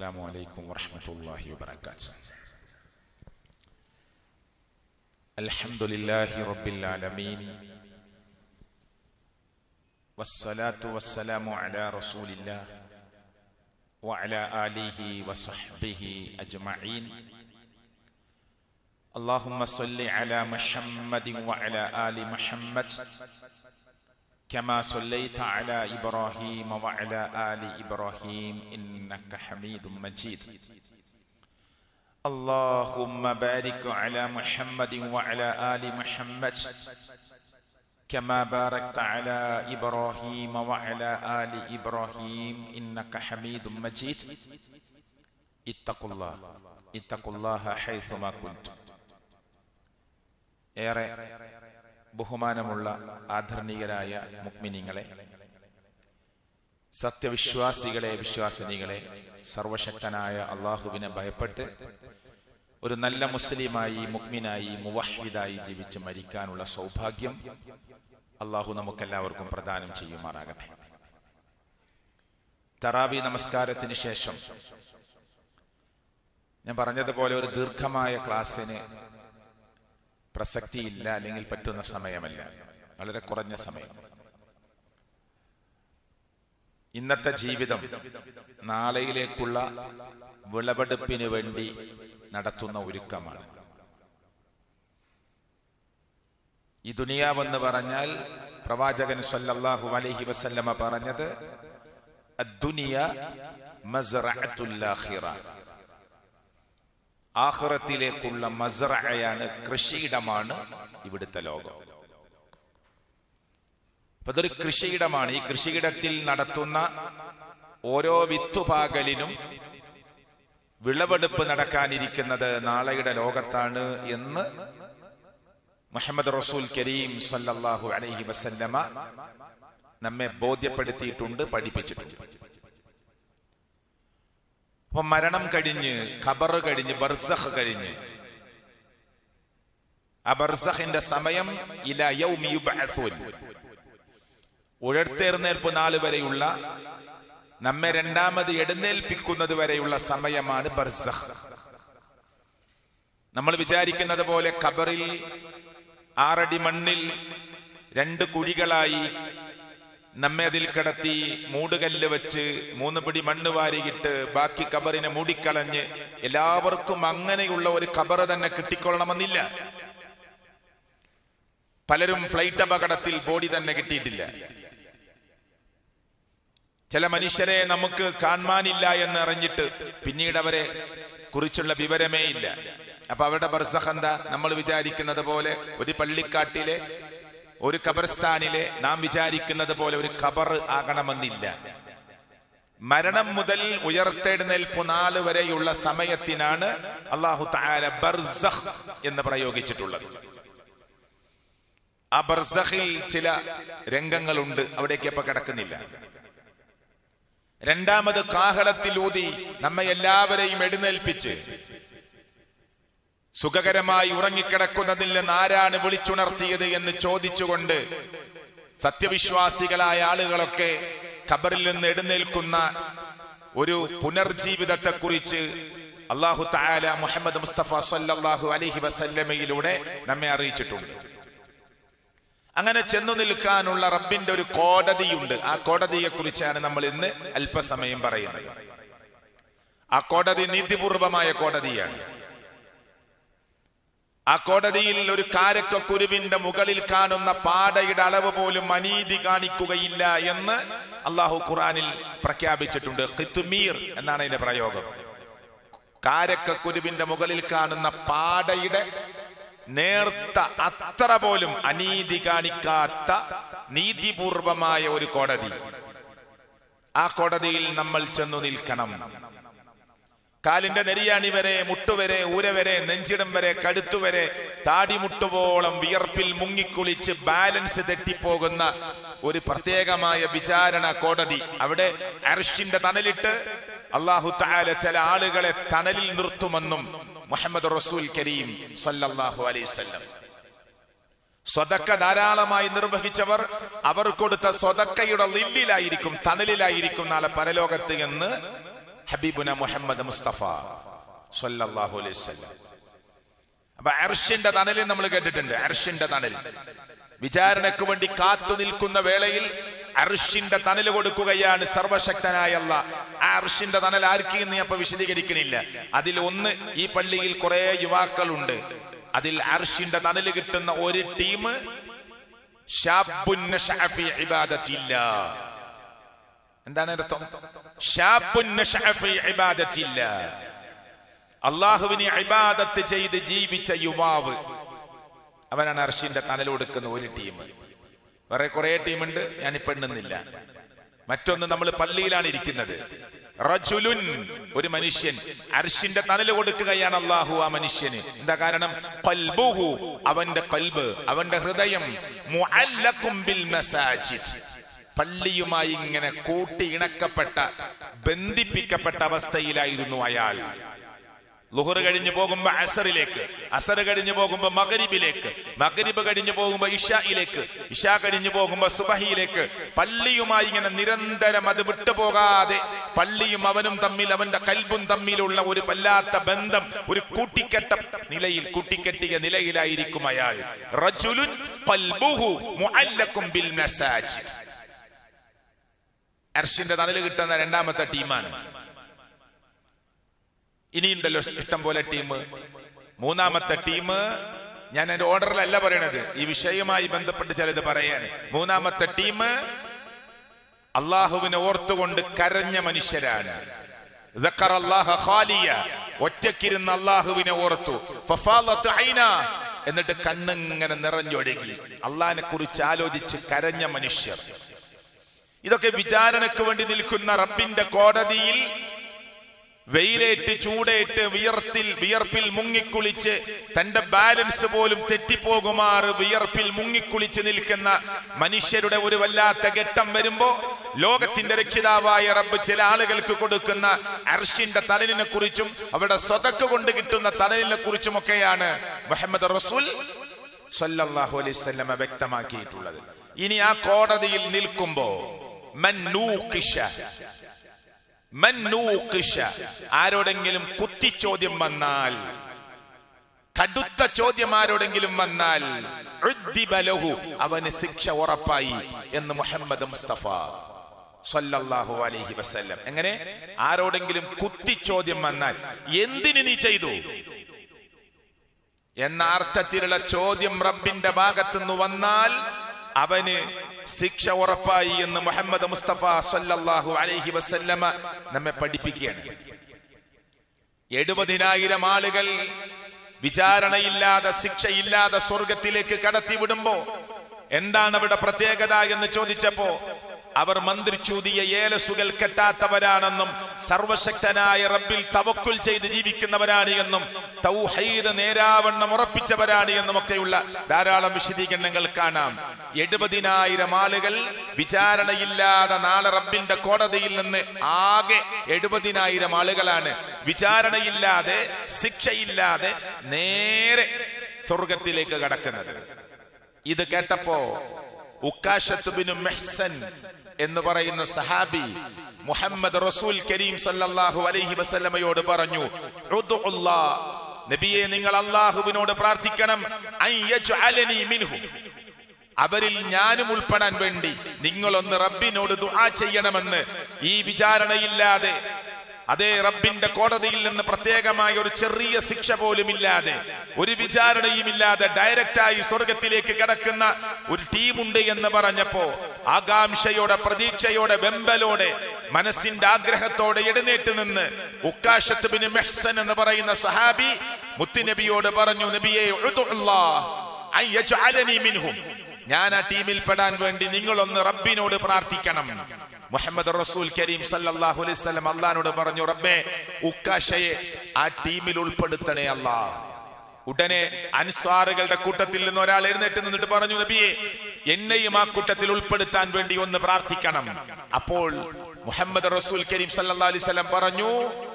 السلام عليكم ورحمة الله وبركاته الحمد لله رب العالمين والصلاة والسلام على رسول الله وعلى آله وصحبه أجمعين اللهم صل على محمد وعلى آل محمد كما صليت على إبراهيم وعلى آل إبراهيم إنك حميد مجيد اللهم بارك على محمد وعلى آل محمد كما باركت على إبراهيم وعلى آل إبراهيم إنك حميد مجيد اتقوا الله اتقوا الله حيثما كنتم ഏറെ ബഹുമാനമുള്ള ആദരണീയരായ മുക്മിനിങ്ങളെ സത്യവിശ്വാസികളെ വിശ്വാസിനികളെ സർവശക്തനായ അള്ളാഹുവിനെ ഭയപ്പെട്ട് ഒരു നല്ല മുസ്ലിമായി മുക്മിനായി മുവഹിദായി ജീവിച്ച് മരിക്കാനുള്ള സൗഭാഗ്യം അള്ളാഹു നമുക്കെല്ലാവർക്കും പ്രദാനം ചെയ്യുമാറാകട്ടെ തറാവി നമസ്കാരത്തിന് ശേഷം ഞാൻ പറഞ്ഞതുപോലെ ഒരു ദീർഘമായ ക്ലാസ്സിന് പ്രസക്തിയില്ല അല്ലെങ്കിൽ പറ്റുന്ന സമയമല്ല വളരെ കുറഞ്ഞ സമയം ഇന്നത്തെ ജീവിതം നാളെയിലേക്കുള്ള വിളവെടുപ്പിന് വേണ്ടി നടത്തുന്ന ഒരുക്കമാണ് ഈ ദുനിയാവെന്ന് പറഞ്ഞാൽ പ്രവാചകൻ സല്ലല്ലാഹു അലൈഹി വസല്ലമ പറഞ്ഞത് അദ്ദുനിയ മസ്റഅത്തുൽ ആഖിറ ആഹ്റത്തിലേക്കുള്ള മസ്റയാണ് കൃഷിയിടമാണ് ഇവിടുത്തെ ലോകം അപ്പൊ അതൊരു കൃഷിയിടമാണ് ഈ കൃഷിയിടത്തിൽ നടത്തുന്ന ഓരോ വിത്തുപാകലിനും വിളവെടുപ്പ് നടക്കാനിരിക്കുന്നത് നാളെയുടെ ലോകത്താണ് എന്ന് മുഹമ്മദ് റസൂൽ കരീം സല്ലല്ലാഹു അലൈഹി വസല്ലമ നമ്മെ ബോധ്യപ്പെടുത്തിയിട്ടുണ്ട് പഠിപ്പിച്ചിട്ടുണ്ട് അപ്പൊ മരണം കഴിഞ്ഞ് ഖബർ കഴിഞ്ഞ് ബർസഖ് കഴിഞ്ഞ് ആ ബർസഖിന്റെ സമയം ഇല യൗമി യുബ്അഥൂൻ ഉഴർത്തെഴുന്നേൽപ്പ് നാൾ വരെയുള്ള നമ്മെ രണ്ടാമത് എഴുന്നേൽപ്പിക്കുന്നത് വരെയുള്ള സമയമാണ് ബർസഖ് നമ്മൾ വിചാരിക്കുന്നത് പോലെ ഖബറിൽ ആറടി മണ്ണിൽ രണ്ട് കുഴികളായി നമ്മെ അതിൽ കിടത്തി മൂടുകല്ല് വെച്ച് മൂന്ന് പിടി മണ്ണ് വാരിയിട്ട് ബാക്കി കബറിനെ മൂടിക്കളഞ്ഞ് എല്ലാവർക്കും അങ്ങനെയുള്ള ഒരു കബറ് തന്നെ കിട്ടിക്കൊള്ളണമെന്നില്ല പലരും ഫ്ലൈറ്റ് അപകടത്തിൽ ബോഡി തന്നെ കിട്ടിയിട്ടില്ല ചില മനുഷ്യരെ നമുക്ക് കാണാനില്ല എന്ന് അറിഞ്ഞിട്ട് പിന്നീട് അവരെ കുറിച്ചുള്ള വിവരമേ ഇല്ല അപ്പൊ അവരുടെ ബർസഖ് എന്താ നമ്മൾ വിചാരിക്കുന്നത് പോലെ ഒരു പള്ളിക്കാട്ടിലെ ഒരു ഖബർസ്ഥാനിലെ നാം വിചാരിക്കുന്നത് പോലെ ഒരു ഖബർ ആകണമെന്നില്ല മരണം മുതൽ ഉയർത്തെഴുന്നേൽപ്പ് നാല് വരെയുള്ള സമയത്തിനാണ് അള്ളാഹു താല ബർസഖ് എന്ന് പ്രയോഗിച്ചിട്ടുള്ളത് ആ ബർസഖിൽ ചില രംഗങ്ങളുണ്ട് അവിടേക്ക് ഇപ്പൊ കിടക്കുന്നില്ല രണ്ടാമത് കാഹളത്തിൽ ഊതി നമ്മെ എല്ലാവരെയും എഴുന്നേൽപ്പിച്ച് സുഖകരമായി ഉറങ്ങിക്കിടക്കുന്നതിൽ നിന്ന് ആരാണ് വിളിച്ചുണർത്തിയത് എന്ന് ചോദിച്ചുകൊണ്ട് സത്യവിശ്വാസികളായ ആളുകളൊക്കെ ഖബറിൽ നിന്ന് എഴുന്നേൽക്കുന്ന ഒരു പുനർജീവിതത്തെ കുറിച്ച് അള്ളാഹു താല മുഹമ്മദ് മുസ്തഫ സല്ലാഹു അലഹി വസല്ലമയിലൂടെ നമ്മെ അറിയിച്ചിട്ടുണ്ട് അങ്ങനെ ചെന്നു നിൽക്കാനുള്ള റബ്ബിന്റെ ഒരു കോടതിയുണ്ട് ആ കോടതിയെ കുറിച്ചാണ് നമ്മൾ ഇന്ന് അല്പസമയം പറയുന്നത് ആ കോടതി നീതിപൂർവമായ കോടതിയാണ് ആ കോടതിയിൽ ഒരു കാരക്കുരുവിന്റെ മുകളിൽ കാണുന്ന പാടയുടെ അളവ് പോലും അനീതി കാണിക്കുകയില്ല എന്ന് അള്ളാഹു ഖുറാനിൽ പ്രഖ്യാപിച്ചിട്ടുണ്ട് ഖിത്തുമീർ എന്നാണ് അതിന്റെ പ്രയോഗം കാരക്കുരുവിന്റെ മുകളിൽ കാണുന്ന പാടയുടെ നേർത്ത അത്ര പോലും അനീതി കാണിക്കാത്ത നീതിപൂർവമായ ഒരു കോടതി ആ കോടതിയിൽ നമ്മൾ ചെന്നു നിൽക്കണം കാലിന്റെ നെരിയാണി വരെ മുട്ടുവരെ ഊരവരെ നെഞ്ചിടം വരെ കടുത്തുവരെ താടിമുട്ടുവോളം വിയർപ്പിൽ മുങ്ങിക്കുളിച്ച് ബാലൻസ് തെറ്റിപ്പോകുന്ന ഒരു പ്രത്യേകമായ വിചാരണ കോടതി അവിടെ അർഷിന്റെ തണലിട്ട് അള്ളാഹു താല ചില ആളുകളെ തണലിൽ നിർത്തുമെന്നും മുഹമ്മദ് റസൂൽ കരീം സല്ലല്ലാഹു അലൈഹി വസല്ലം സ്വതക്ക ധാരാളമായി നിർവഹിച്ചവർ അവർ കൊടുത്ത സ്വതക്കയുടെ ലില്ലിലായിരിക്കും തണലിലായിരിക്കും നാളെ പരലോകത്ത് എന്ന് ഹബീബുന മുഹമ്മദ് മുസ്തഫ സല്ലല്ലാഹു അലൈഹി വസല്ലം അപ്പൊ അർഷിന്റെ തണലിൽ നമ്മൾ കേട്ടിട്ടുണ്ട് അർഷിന്റെ തണൽ വിചാരണയ്ക്ക് വേണ്ടി കാത്തു നിൽക്കുന്ന വേളയിൽ അർഷിന്റെ തണൽ കൊടുക്കുകയാണ് സർവശക്തനായ അല്ല ആ അർഷിന്റെ തണൽ ആർക്ക് എന്ന് ഞാൻ ഇപ്പൊ വിശദീകരിക്കണില്ല അതിൽ ഒന്ന് ഈ പള്ളിയിൽ കുറെ യുവാക്കളുണ്ട് അതിൽ അർഷിന്റെ തണൽ കിട്ടുന്ന ഒരു ടീം ഷാബുൻ നശഅ ഫീ ഇബാദത്തില്ലാ. എന്താണ് അർത്ഥം ഷാബുൻ നശഅ ഫീ ഇബാദത്തില്ലാ. അള്ളാഹുവിനെ ഇബാദത്ത് ചെയ്ത് ജീവിച്ച യുവാവ് അവനാണ് അർഷിന്റെ തണൽ കൊടുക്കുന്ന ഒരു ടീം വേറെ കുറെ ടീമുണ്ട് ഞാനിപ്പോ എണ്ണുന്നില്ല മറ്റൊന്ന് നമ്മൾ പള്ളിയിലാണ് ഇരിക്കുന്നത് റജുലുൻ ഒരു മനുഷ്യൻ അർഷിന്റെ തണൽ കൊടുക്കുകയാണ് അള്ളാഹു ആ മനുഷ്യന് എന്താ കാരണം ഖൽബുഹു അവന്റെ കൽബ് അവന്റെ ഹൃദയം മുഅല്ലഖും ബിൽ മസാജിദ് പള്ളിയുമായി ഇങ്ങനെ കൂട്ടി ഇണക്കപ്പെട്ട ബന്ധിപ്പിക്കപ്പെട്ട അവസ്ഥയിലായിരുന്നു അയാൾ ലുഹർ കഴിഞ്ഞു പോകുമ്പോ അസറിലേക്ക് അസർ കഴിഞ്ഞു പോകുമ്പോ മകരിബിലേക്ക് മകരിബ് കഴിഞ്ഞു പോകുമ്പോ ഇഷയിലേക്ക് ഇഷ കഴിഞ്ഞു പോകുമ്പോ സുബഹിയിലേക്ക് പള്ളിയുമായി ഇങ്ങനെ നിരന്തരം അത് വിട്ടുപോകാതെ പള്ളിയും അവനും തമ്മിൽ അവന്റെ കൽബും തമ്മിലുള്ള ഒരു വല്ലാത്ത ബന്ധം ഒരു കൂട്ടിക്കെട്ട നിലയിൽ കൂട്ടിക്കെട്ടിയ നിലയിലായിരിക്കും അയാൾ റജുലുൻ ഖൽബുഹു മുഅല്ലഖും ബിൽ മസാജിദ് അർഷിന്റെ തണല് കിട്ടുന്ന രണ്ടാമത്തെ ടീമാണ് ഇനിയുണ്ടല്ലോ ഇഷ്ടം പോലെ ടീം മൂന്നാമത്തെ ടീം ഞാൻ എന്റെ ഓർഡറിലല്ല പറയണത് ഈ വിഷയവുമായി ബന്ധപ്പെട്ട് ചിലത് പറയാണ് മൂന്നാമത്തെ ടീം അള്ളാഹുവിനെ ഓർത്തുകൊണ്ട് കരഞ്ഞ മനുഷ്യരാണ് ذكر الله خاليا. ഒറ്റക്കിരുന്ന് അള്ളാഹുവിനെ ഓർത്തു ഫഫാലത്ത് ഐന. എന്നിട്ട് കണ്ണിങ്ങനെ നിറഞ്ഞൊഴുകി അള്ളാഹിനെ കുറിച്ച് ആലോചിച്ച് കരഞ്ഞ മനുഷ്യർ ഇതൊക്കെ വിചാരണയ്ക്ക് വേണ്ടി നിൽക്കുന്ന റബ്ബിന്റെ കോടതിയിൽ വെയിലേറ്റ് ചൂടേറ്റ് വിയർത്തിൽ വിയർപ്പിൽ മുങ്ങിക്കുളിച്ച് തന്റെ ബാലൻസ് പോലും തെറ്റിപ്പോകുമാറ് വിയർപ്പിൽ മുങ്ങിക്കുളിച്ച് നിൽക്കുന്ന മനുഷ്യരുടെ ഒരു വല്ലാത്ത ഘട്ടം വരുമ്പോ ലോകത്തിന്റെ രക്ഷിതാവായ റബ്ബ് ചില ആളുകൾക്ക് കൊടുക്കുന്ന അർഷിന്റെ തണലിനെ കുറിച്ചും അവരുടെ സ്വതക്ക് കൊണ്ട് കിട്ടുന്ന തണലിനെ കുറിച്ചുമൊക്കെയാണ് മുഹമ്മദ് റസൂൽ സല്ലല്ലാഹു അലൈഹി വസല്ലമ വ്യക്തമാക്കിയിട്ടുള്ളത് ഇനി ആ കോടതിയിൽ നിൽക്കുമ്പോ മൻ നൂഖിഷ മന്നൂഖിഷ. ആരോടെങ്കിലും കുത്തിച്ചോദ്യം വന്നാൽ കടുത്ത ചോദ്യം ആരോടെങ്കിലും വന്നാൽ ഉദ്ദിബ ലഹു. അവന് ശിക്ഷ ഉറപ്പായി എന്ന് മുഹമ്മദ് മുസ്തഫ സല്ലല്ലാഹു അലൈഹി വസല്ലം എങ്ങനെ ആരോടെങ്കിലും കുത്തിച്ചോദ്യം വന്നാൽ എന്തിന് നീ ചെയ്തു എന്ന അർത്ഥത്തിലുള്ള ചോദ്യം റബ്ബിന്റെ ഭാഗത്തുനിന്ന് വന്നാൽ അവന് ശിക്ഷ ഉറപ്പായി എന്ന് മുഹമ്മദ് മുസ്തഫ സല്ലല്ലാഹു അലൈഹി വസല്ലമ നമ്മെ പഠിപ്പിക്കുകയാണ് എഴുപതിനായിരം ആളുകൾ വിചാരണയില്ലാതെ ശിക്ഷയില്ലാതെ സ്വർഗത്തിലേക്ക് കടത്തിവിടുമ്പോ എന്താണ് അവിടെ പ്രത്യേകത എന്ന് ചോദിച്ചപ്പോ അവർ മന്ത്രിച്ചൂതിയ ഏലസുകൾ കെട്ടാത്തവരാണെന്നും സർവശക്തനായ റബ്ബിൽ തവക്കുൽ ചെയ്ത് ജീവിക്കുന്നവരാണ് എന്നും തൗഹീദ് നേരാവണ്ണം ഉറപ്പിച്ചവരാണ് എന്നും ഒക്കെയുള്ള ധാരാളം വിശദീകരണങ്ങൾ കാണാം എഴുപതിനായിരം ആളുകൾ വിചാരണയില്ലാതെ നാളെ റബ്ബിന്റെ കോടതിയിൽ നിന്ന് ആകെ എഴുപതിനായിരം ആളുകളാണ് വിചാരണയില്ലാതെ ശിക്ഷയില്ലാതെ നേരെ സ്വർഗത്തിലേക്ക് കടക്കുന്നത് ഇത് കേട്ടപ്പോ ഉക്കാശത്ത് ബിനു മെഹ്സൻ എന്ന് പറയുന്ന സഹാബി മുഹമ്മദ് റസൂൽ കരീം സല്ലല്ലാഹു അലൈഹി വസല്ലമയോട് പറഞ്ഞു ഉദ്ഉല്ലാ, നബിയെ നിങ്ങൾ അള്ളാഹുവിനോട് പ്രാർത്ഥിക്കണം അൻ യജ്അലനി മിൻഹു അവരിൽ ഞാനും ഉൾപ്പെടാൻ വേണ്ടി നിങ്ങളൊന്ന് റബ്ബിനോട് ദുആ ചെയ്യണമെന്ന് ഈ വിചാരണയില്ലാതെ അതേ റബ്ബിന്റെ കോടതിയിൽ നിന്ന് പ്രത്യേകമായ ഒരു ചെറിയ ശിക്ഷ പോലും ഇല്ലാതെ ഒരു വിചാരണയും ഇല്ലാതെ ഡയറക്റ്റായി സ്വർഗത്തിലേക്ക് കിടക്കുന്ന ഒരു ടീമുണ്ട് എന്ന് പറഞ്ഞപ്പോ ആകാംക്ഷയോടെ പ്രതീക്ഷയോടെ വെമ്പലോടെ മനസ്സിന്റെ ആഗ്രഹത്തോടെ എഴുന്നേറ്റ് നിന്ന് ഉക്കാശത്ത് ബിൻ മെഹ്സൻ എന്ന് പറയുന്ന സഹാബി മുത്തുനബിയോട് പറഞ്ഞു നബിയെ ഉദ്ഉല്ലാ അൻ യജ്അലനി മിൻഹും ഞാൻ ആ ടീമിൽ പെടാൻ വേണ്ടി നിങ്ങളൊന്ന് റബ്ബിനോട് പ്രാർത്ഥിക്കണം മുഹമ്മദ് റസൂൽ കരീം സല്ലല്ലാഹു അലൈഹി വസല്ലം അള്ളഹാനോട് പറഞ്ഞു റബ്ബേ ഉക്കാശയെ ആ ടീമിൽ ഉൾപ്പെടുത്തണേ അല്ലാ ഉടനെ അൻസ്വാറുകളുടെ കൂട്ടത്തിൽ നിന്ന് ഒരാൾ എഴുന്നേറ്റ് നിന്നിട്ട് പറഞ്ഞു നബിയെ എന്നെയും ആ കൂട്ടത്തിൽ ഉൾപ്പെടുത്താൻ വേണ്ടി ഒന്ന് പ്രാർത്ഥിക്കണം അപ്പോൾ മുഹമ്മദ് റസൂൽ കരീം സല്ലല്ലാഹു അലൈഹി വസല്ലം പറഞ്ഞു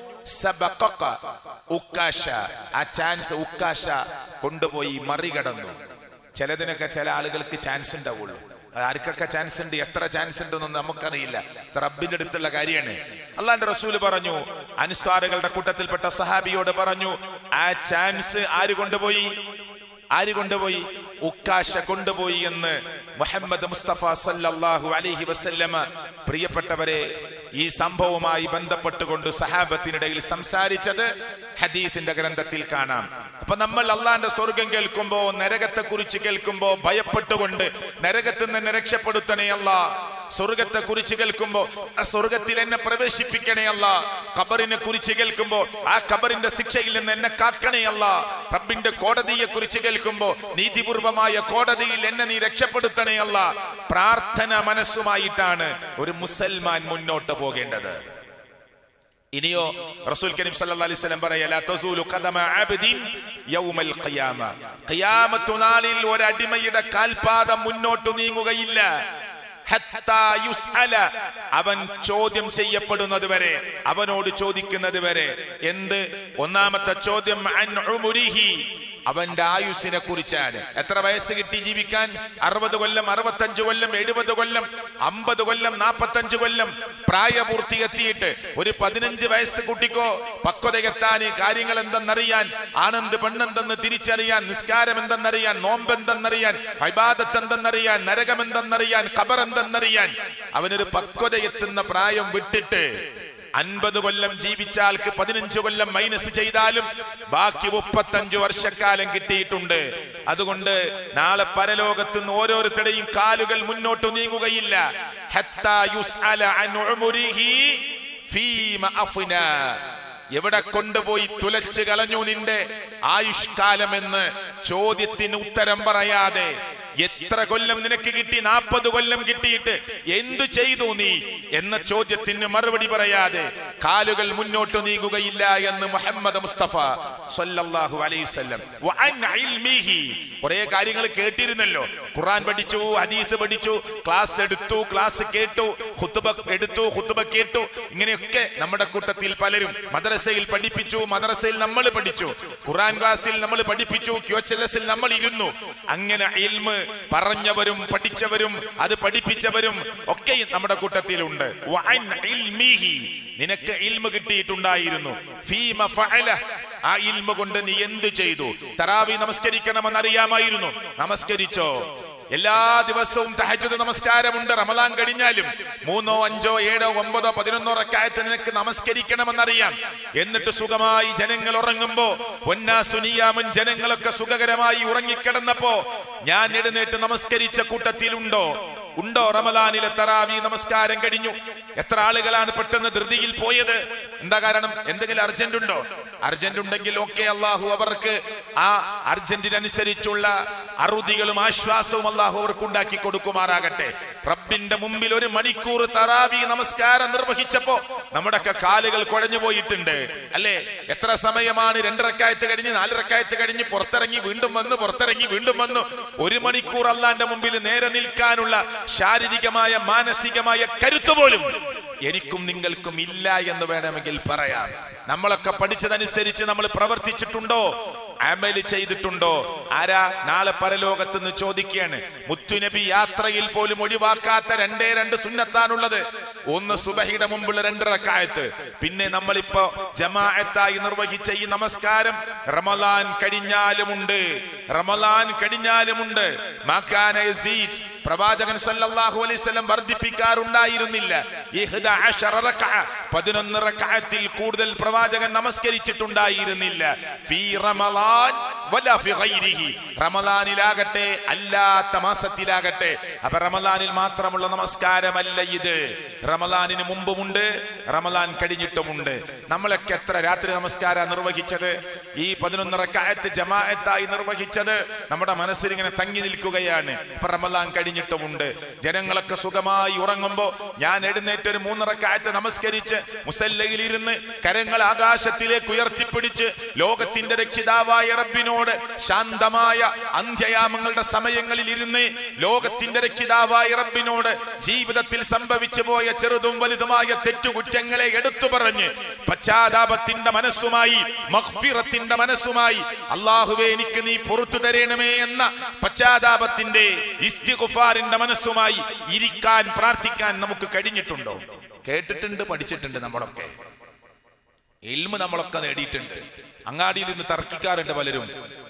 സബഖക ഉക്കാശ ആ ചാൻസ് ഉക്കാശ കൊണ്ടുപോയി മറികടന്നു ചിലതിനൊക്കെ ചില ആളുകൾക്ക് ചാൻസ് ഉണ്ടാവുള്ളൂ അത് ആർക്കൊക്കെ ചാൻസ് ഉണ്ട് എത്ര ചാൻസ് ഉണ്ടെന്നൊന്നും നമുക്കറിയില്ല ഇത് റബ്ബിന്റെ അടുത്തുള്ള കാര്യമാണ് അള്ളാന്റെ റസൂല് പറഞ്ഞു അൻസ്വാറുകളുടെ കൂട്ടത്തിൽപ്പെട്ട സഹാബിയോട് പറഞ്ഞു ആ ചാൻസ് ആര് കൊണ്ടുപോയി ആര് കൊണ്ടുപോയി ഉക്കാശ കൊണ്ടുപോയി എന്ന് മുഹമ്മദ് മുസ്തഫ സല്ലല്ലാഹു അലൈഹി വസല്ലമ പ്രിയപ്പെട്ടവരെ ഈ സംഭവവുമായി ബന്ധപ്പെട്ടുകൊണ്ട് സഹാബത്തിനിടയിൽ സംസാരിച്ചത് ഹദീസിന്റെ ഗ്രന്ഥത്തിൽ കാണാം അപ്പൊ നമ്മൾ അള്ളാന്റെ സ്വർഗം കേൾക്കുമ്പോ നരകത്തെ കുറിച്ച് കേൾക്കുമ്പോ ഭയപ്പെട്ടുകൊണ്ട് നരകത്തിൽ നിന്ന് രക്ഷപ്പെടുത്തണേ അല്ല സ്വർഗത്തെ കുറിച്ച് കേൾക്കുമ്പോ ആ സ്വർഗത്തിൽ എന്നെ പ്രവേശിപ്പിക്കണേ അല്ല ഖബറിനെ കുറിച്ച് കേൾക്കുമ്പോ ആ ഖബറിന്റെ ശിക്ഷയിൽ നിന്ന് എന്നെ കാക്കണേ അല്ല റബ്ബിന്റെ കോടതിയെ കുറിച്ച് കേൾക്കുമ്പോ നീതിപൂർവമായ കോടതിയിൽ എന്നെ നീ രക്ഷപ്പെടുത്തണേ അല്ല പ്രാർത്ഥന മനസ്സുമായിട്ടാണ് ഒരു മുസൽമാൻ മുന്നോട്ട് പോകേണ്ടത് ഇനിയോ റസൂൽ കരീം സല്ലല്ലാഹു അലൈഹി വസല്ലം പറയാ ലാ തസൂലു ഖദമ അബ്ദിൻ യൗമൽ ഖിയാമ ഖിയാമത്തു നാളിൽ ഒരു അടിമയുടെ കാൽപാദം മുന്നോട്ട് നീങ്ങുകയില്ല ഹത്താ യുസ്അല അവൻ ചോദ്യം ചെയ്യപ്പെടുന്നത് വരെ അവനോട് ചോദിക്കുന്നത് വരെ എന്ത് ഒന്നാമത്തെ ചോദ്യം അൻ ഉമുരിഹി അവന്റെ ആയുസ്സിനെ കുറിച്ചാണ് എത്ര വയസ്സ് കിട്ടി ജീവിക്കാൻ അറുപത് കൊല്ലം അറുപത്തഞ്ച് കൊല്ലം എഴുപത് കൊല്ലം അമ്പത് കൊല്ലം നാപ്പത്തഞ്ച് കൊല്ലം പ്രായപൂർത്തി എത്തിയിട്ട് ഒരു പതിനഞ്ച് വയസ്സ് കുട്ടിക്കോ പക്വതയെത്താൻ കാര്യങ്ങൾ എന്തെന്നറിയാൻ ആണെന്ത് പെണ്ണെന്തെന്ന് തിരിച്ചറിയാൻ നിസ്കാരം എന്തെന്നറിയാൻ നോമ്പ് എന്തെന്നറിയാൻ അഭിബാദത്ത് എന്തെന്നറിയാൻ നരകം എന്തെന്നറിയാൻ ഖബർ എന്തെന്നറിയാൻ അവനൊരു പക്വതയെത്തുന്ന പ്രായം വിട്ടിട്ട് അൻപത് കൊല്ലം ജീവിച്ച ആൾക്ക് പതിനഞ്ച് കൊല്ലം മൈനസ് ചെയ്താലും ബാക്കി മുപ്പത്തഞ്ചു വർഷക്കാലം കിട്ടിയിട്ടുണ്ട് അതുകൊണ്ട് നാളെ പരലോകത്ത് നിന്ന് ഓരോരുത്തരുടെയും കാലുകൾ മുന്നോട്ട് നീങ്ങുകയില്ല ഹത്താ യുസ്അല അൻ ഉമുരിഹി ഫീമ അഫ്ന. എവിടെ കൊണ്ടുപോയി തുലച്ചു കളഞ്ഞു നിന്റെ ആയുഷ്കാലമെന്ന് ചോദ്യത്തിന് ഉത്തരം പറയാതെ എത്ര കൊല്ലം നിനക്ക് കിട്ടി നാൽപ്പത് കൊല്ലം കിട്ടിയിട്ട് എന്തു ചെയ്തു നീ എന്ന ചോദ്യത്തിന് മറുപടി പറയാതെ കാലുകൾ മുന്നോട്ട് നീങ്ങുകയില്ല എന്ന് മുഹമ്മദ് മുസ്തഫ സല്ലല്ലാഹു അലൈഹി വസല്ലം വഅൻ ഇൽമിഹി കുറെ കാര്യങ്ങൾ കേട്ടിരുന്നല്ലോ ഖുർആൻ പഠിച്ചു ഹദീസ് പഠിച്ചു ക്ലാസ് എടുത്തു ക്ലാസ് കേട്ടു ഖുത്ബ എടുത്തു ഖുത്ബ കേട്ടു ഇങ്ങനെയൊക്കെ നമ്മുടെ കൂട്ടത്തിൽ പലരും മദ്രസയിൽ പഠിപ്പിച്ചു മദ്രസയിൽ നമ്മൾ പഠിച്ചു ഖുർആൻ ക്ലാസ്സിൽ നമ്മൾ പഠിപ്പിച്ചു ക്യോച്ചലസിൽ നമ്മൾ ഇരുന്നു അങ്ങനെ ഇൽമ് പറഞ്ഞവരും പഠിച്ചവരും അത് പഠിപ്പിച്ചവരും ഒക്കെ നമ്മുടെ കൂട്ടത്തിലുണ്ട് വഅൻ ഇൽമിഹി നിനക്ക് ഇൽമ കിട്ടിയിട്ടുണ്ടായിരുന്നു ഫീമ ഫഅല ആ ഇൽമ കൊണ്ട് നീ എന്ത് ചെയ്തു തറാവി നമസ്കരിക്കണമെന്ന് അറിയാമായിരുന്നു നമസ്കരിച്ചോ എല്ലാ ദിവസവും തഹജ്ജുദ് നമസ്കാരമുണ്ട് റമദാൻ കഴിഞ്ഞാലും മൂന്നോ അഞ്ചോ ഏഴോ ഒമ്പതോ പതിനൊന്നോ റക്കായത്ത് നിനക്ക് നമസ്കരിക്കണമെന്നറിയാം എന്നിട്ട് സുഖമായി ജനങ്ങൾ ഉറങ്ങുമ്പോ പൊന്നാസുനിയാമൻ ജനങ്ങളൊക്കെ സുഖകരമായി ഉറങ്ങിക്കിടന്നപ്പോ ഞാൻ എഴുന്നേറ്റ് നമസ്കരിച്ച കൂട്ടത്തിലുണ്ടോ ഉണ്ടോ റമദാനിലെ തറാവി നമസ്കാരം കഴിഞ്ഞു എത്ര ആളുകളാണ് പെട്ടെന്ന് ധൃതിയിൽ പോയത് എന്താ കാരണം എന്തെങ്കിലും അർജന്റ് ഉണ്ടോ അർജന്റ് ഉണ്ടെങ്കിൽ ഓക്കെ അള്ളാഹു അവർക്ക് ആ അർജന്റിനനുസരിച്ചുള്ള അറുതികളും ആശ്വാസവും അള്ളാഹു അവർക്ക് ഉണ്ടാക്കി കൊടുക്കുമാറാകട്ടെ റബ്ബിന്റെ മുമ്പിൽ ഒരു മണിക്കൂർ തറാവി നമസ്കാരം നിർവഹിച്ചപ്പോ നമ്മുടെയൊക്കെ കാലുകൾ കുഴഞ്ഞു പോയിട്ടുണ്ട് അല്ലേ എത്ര സമയമാണ് രണ്ടരക്കായത്ത് കഴിഞ്ഞ് നാലരക്കായത്ത് കഴിഞ്ഞ് പുറത്തിറങ്ങി വീണ്ടും വന്ന് പുറത്തിറങ്ങി വീണ്ടും വന്നു ഒരു മണിക്കൂർ അള്ളാന്റെ മുമ്പിൽ നേരെ നിൽക്കാനുള്ള ശാരീരികമായ മാനസികമായ കരുത്ത് പോലും എനിക്കും നിങ്ങൾക്കും ഇല്ല എന്ന് വേണമെങ്കിൽ പറയാം നമ്മളൊക്കെ പഠിച്ചതനുസരിച്ച് നമ്മൾ പ്രവർത്തിച്ചിട്ടുണ്ടോ അമല് ചെയ്തിട്ടുണ്ടോ ആരാ നാളെ പരലോകത്ത് നിന്ന് ചോദിക്കുകയാണ് മുത്തുനബി യാത്രയിൽ പോലും ഒഴിവാക്കാത്ത രണ്ടേ രണ്ട് സുന്നത്താണുള്ളത് ഒന്ന് സുബഹിയുടെ മുമ്പുള്ള രണ്ട് റക്കായത്ത് പിന്നെ നമ്മളിപ്പോ ജമാഅത്തായി നിർവഹിച്ച ഈ നമസ്കാരം റമലാൻ കഴിഞ്ഞാലുമുണ്ട് റമലാൻ കഴിഞ്ഞാലുമുണ്ട് മാക്കാന യസീദ് പ്രവാചകൻ സല്ലല്ലാഹു അലൈഹി വസല്ലം വർദ്ധിപ്പിക്കാറുണ്ടായിരുന്നില്ല ഇഹ്ദ അശറ റക്അ പതിനൊന്ന് റക്അത്തിൽ കൂടുതൽ പ്രവാചകൻ നമസ്കരിച്ചിട്ടുണ്ടായിരുന്നില്ല ഫീ റമളാൻ വലാ ഫി ഗൈരിഹി റമളാനിലാകട്ടെ അല്ലാത്ത മാസത്തിലാകട്ടെ അപ്പൊ റമളാനിൽ മാത്രമുള്ള നമസ്കാരമല്ല ഇത് റമളാനിന് മുമ്പുമുണ്ട് റമളാൻ കഴിഞ്ഞിട്ടുമുണ്ട് നമ്മളൊക്കെ എത്ര രാത്രി നമസ്കാരം നിർവഹിച്ചത് ഈ പതിനൊന്ന് റക്അത്ത് ജമാഅത്തായി നിർവഹിച്ചത് നമ്മുടെ മനസ്സിൽ ഇങ്ങനെ തങ്ങി നിൽക്കുകയാണ് ഇപ്പൊ റമളാൻ കഴിഞ്ഞിട്ടുമുണ്ട് ജനങ്ങളൊക്കെ സുഖമായി ഉറങ്ങുമ്പോ ഞാൻ എഴുന്നേറ്റ് ഒരു മൂന്നിറക്കായത്ത് നമസ്കരിച്ച് മുസല്ലയിൽ ഇരുന്ന് കരങ്ങൾ ആകാശത്തിലേക്ക് ഉയർത്തിപ്പിടിച്ച് ലോകത്തിന്റെ രക്ഷിതാവായ റബ്ബിനോട് ശാന്തമായ അന്ത്യയാമങ്ങളുടെ സമയങ്ങളിൽ ഇരുന്ന് ലോകത്തിന്റെ രക്ഷിതാവായ റബ്ബിനോട് ജീവിതത്തിൽ സംഭവിച്ചു പോയ ചെറുതും വലുതുമായ തെറ്റുകുറ്റങ്ങളെ എടുത്തു പറഞ്ഞ് പശ്ചാത്താപത്തിന്റെ മനസ്സുമായി മഹ്ഫിറത്തിന്റെ മനസ്സുമായി അള്ളാഹുവെ എനിക്ക് നീ പുറത്തു തരണമേ എന്ന പശ്ചാത്താപത്തിന്റെ ഇസ്തിഗുഫാറിന്റെ മനസ്സുമായി ഇരിക്കാൻ പ്രാർത്ഥിക്കാൻ നമുക്ക് കഴിഞ്ഞിട്ടുണ്ടോ കേട്ടിട്ടുണ്ട് പഠിച്ചിട്ടുണ്ട് നമ്മളൊക്കെ ഇൽമ നമ്മളൊക്കെ നേടിയിട്ടുണ്ട് അങ്ങാടിയിൽ നിന്ന് തർക്കിക്കാറുണ്ട് പലരും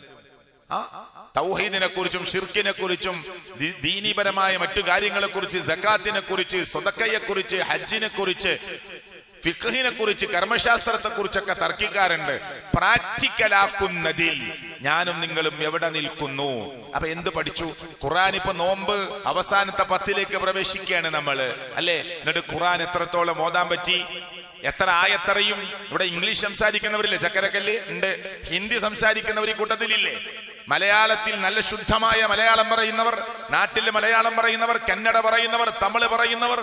ആ തൗഹീദിനെ കുറിച്ചും ഷിർക്കിനെ കുറിച്ചും ദീ- ദീനീപരമായ മറ്റു കാര്യങ്ങളെ കുറിച്ച് സക്കാത്തിനെ കുറിച്ച് സ്വതക്കയെ കുറിച്ച് ഹജ്ജിനെ കുറിച്ച് ഫിഖഹിനെ കുറിച്ച് കർമ്മശാസ്ത്രത്തെ കുറിച്ചൊക്കെ തർക്കിക്കാറുണ്ട് പ്രാക്ടിക്കലാക്കുന്നതിൽ ഞാനും നിങ്ങളും എവിടെ നിൽക്കുന്നു അപ്പൊ എന്ത് പഠിച്ചു ഖുറാൻ ഇപ്പൊ നോമ്പ് അവസാനത്തെ പത്തിലേക്ക് പ്രവേശിക്കുകയാണ് നമ്മള് അല്ലേ എന്നിട്ട് ഖുറാൻ എത്രത്തോളം ഓതാൻ പറ്റി എത്ര ആയത്തറിയും ഇവിടെ ഇംഗ്ലീഷ് സംസാരിക്കുന്നവരില്ലേ ചക്കരക്കല്ല് ഉണ്ട് ഹിന്ദി സംസാരിക്കുന്നവർ ഈ കൂട്ടത്തിലില്ലേ മലയാളത്തിൽ നല്ല ശുദ്ധമായ മലയാളം പറയുന്നവർ നാട്ടിൽ മലയാളം പറയുന്നവർ കന്നഡ പറയുന്നവർ തമിഴ് പറയുന്നവർ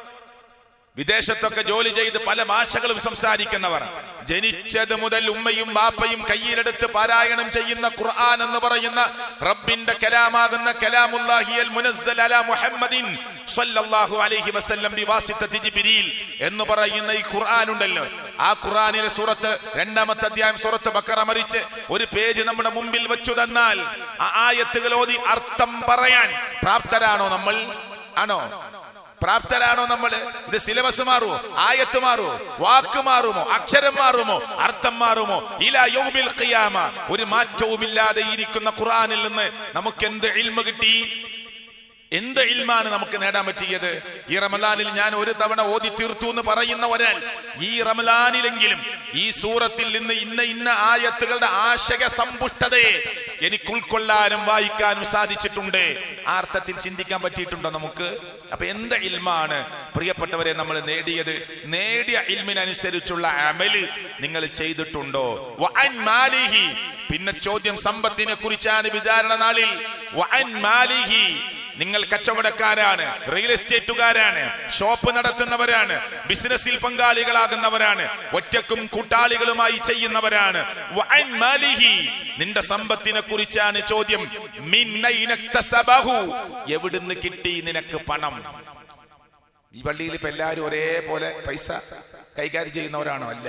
വിദേശത്തൊക്കെ ജോലി ചെയ്ത് പല ഭാഷകളും സംസാരിക്കുന്നവർ ജനിച്ചത് മുതൽ ഉമ്മയും ബാപ്പയും കയ്യിലെടുത്ത് പാരായണം ചെയ്യുന്ന ഖുർആൻ എന്ന് പറയുന്ന റബ്ബിന്റെ കലാമാകുന്ന കലാമുല്ലാഹിയൽ മുനസ്സൽ അലാ മുഹമ്മദിൻ സ്വല്ലല്ലാഹു അലൈഹി വസല്ലം ബിവാസിത്തത്തി ജിബ്രീൽ എന്ന് പറയുന്ന ഈ ഖുർആൻ ഉണ്ടല്ലോ ആ ഖുർആനിലെ സൂറത്ത് രണ്ടാമത്തെ അധ്യായം സൂറത്ത് ബക്കറ മറിച്ച് ഒരു പേജ് നമ്മുടെ മുമ്പിൽ വെച്ചു തന്നാൽ ആ ആയത്തുകൾ ഓതി അർത്ഥം പറയാൻ പ്രാപ്തരാണോ നമ്മൾ ആണോ പ്രാപ്തരാണോ നമ്മൾ ഇത് സിലബസ് മാറുമോ ആയത്ത് മാറുമോ വാക്ക് മാറുമോ അക്ഷരം മാറുമോ അർത്ഥം മാറുമോ ഇല യൗമിൽ ഖിയാമ ഒരു മാറ്റവുമില്ലാതെ ഇരിക്കുന്ന ഖുർആനിൽ നിന്ന് നമുക്ക് എന്ത് ഇൽമ കിട്ടി എന്ത് ഇൽമാണ് നമുക്ക് നേടാൻ പറ്റിയത് ഈ റമലാനിൽ ഞാൻ ഒരു തവണ ഓതി തീർത്തു എന്ന് പറയുന്ന ഒരാൾ ഈ റമലാനിലെങ്കിലും ഈ സൂറത്തിൽ നിന്ന് ഇന്ന ഇന്ന ആയത്തുകളുടെ ആശയ സമ്പുഷ്ടതയെ എനിക്ക് ഉൾക്കൊള്ളാനും വായിക്കാനും സാധിച്ചിട്ടുണ്ട് ആ അർത്ഥത്തിൽ ചിന്തിക്കാൻ പറ്റിയിട്ടുണ്ടോ നമുക്ക് അപ്പൊ എന്ത് ഇൽമാണ് പ്രിയപ്പെട്ടവരെ നമ്മൾ നേടിയത് നേടിയ ഇൽമിനനുസരിച്ചുള്ള അമല് നിങ്ങൾ ചെയ്തിട്ടുണ്ടോ വഅൻ മാലിഹി പിന്നെ ചോദ്യം സമ്പത്തിനെ കുറിച്ചാണ് വിചാരണ നാളിൽ വഅൻ മാലിഹി നിങ്ങൾ കച്ചവടക്കാരാണ് റിയൽ എസ്റ്റേറ്റുകാരാണ് ഷോപ്പ് നടത്തുന്നവരാണ് ബിസിനസ്സിൽ പങ്കാളികളാകുന്നവരാണ് ഒറ്റക്കും കൂട്ടാളികളുമായി ചെയ്യുന്നവരാണ് വഅൻ മാലിഹി നിന്റെ സമ്പത്തിനെ കുറിച്ചാണ് ചോദ്യം മിന്നൈന ഇക്തസബഹു. എവിടുന്ന് കിട്ടി നിനക്ക് പണം ഈ പള്ളിയിൽ ഇപ്പൊ എല്ലാവരും ഒരേപോലെ പൈസ കൈകാര്യം ചെയ്യുന്നവരാണോ അല്ല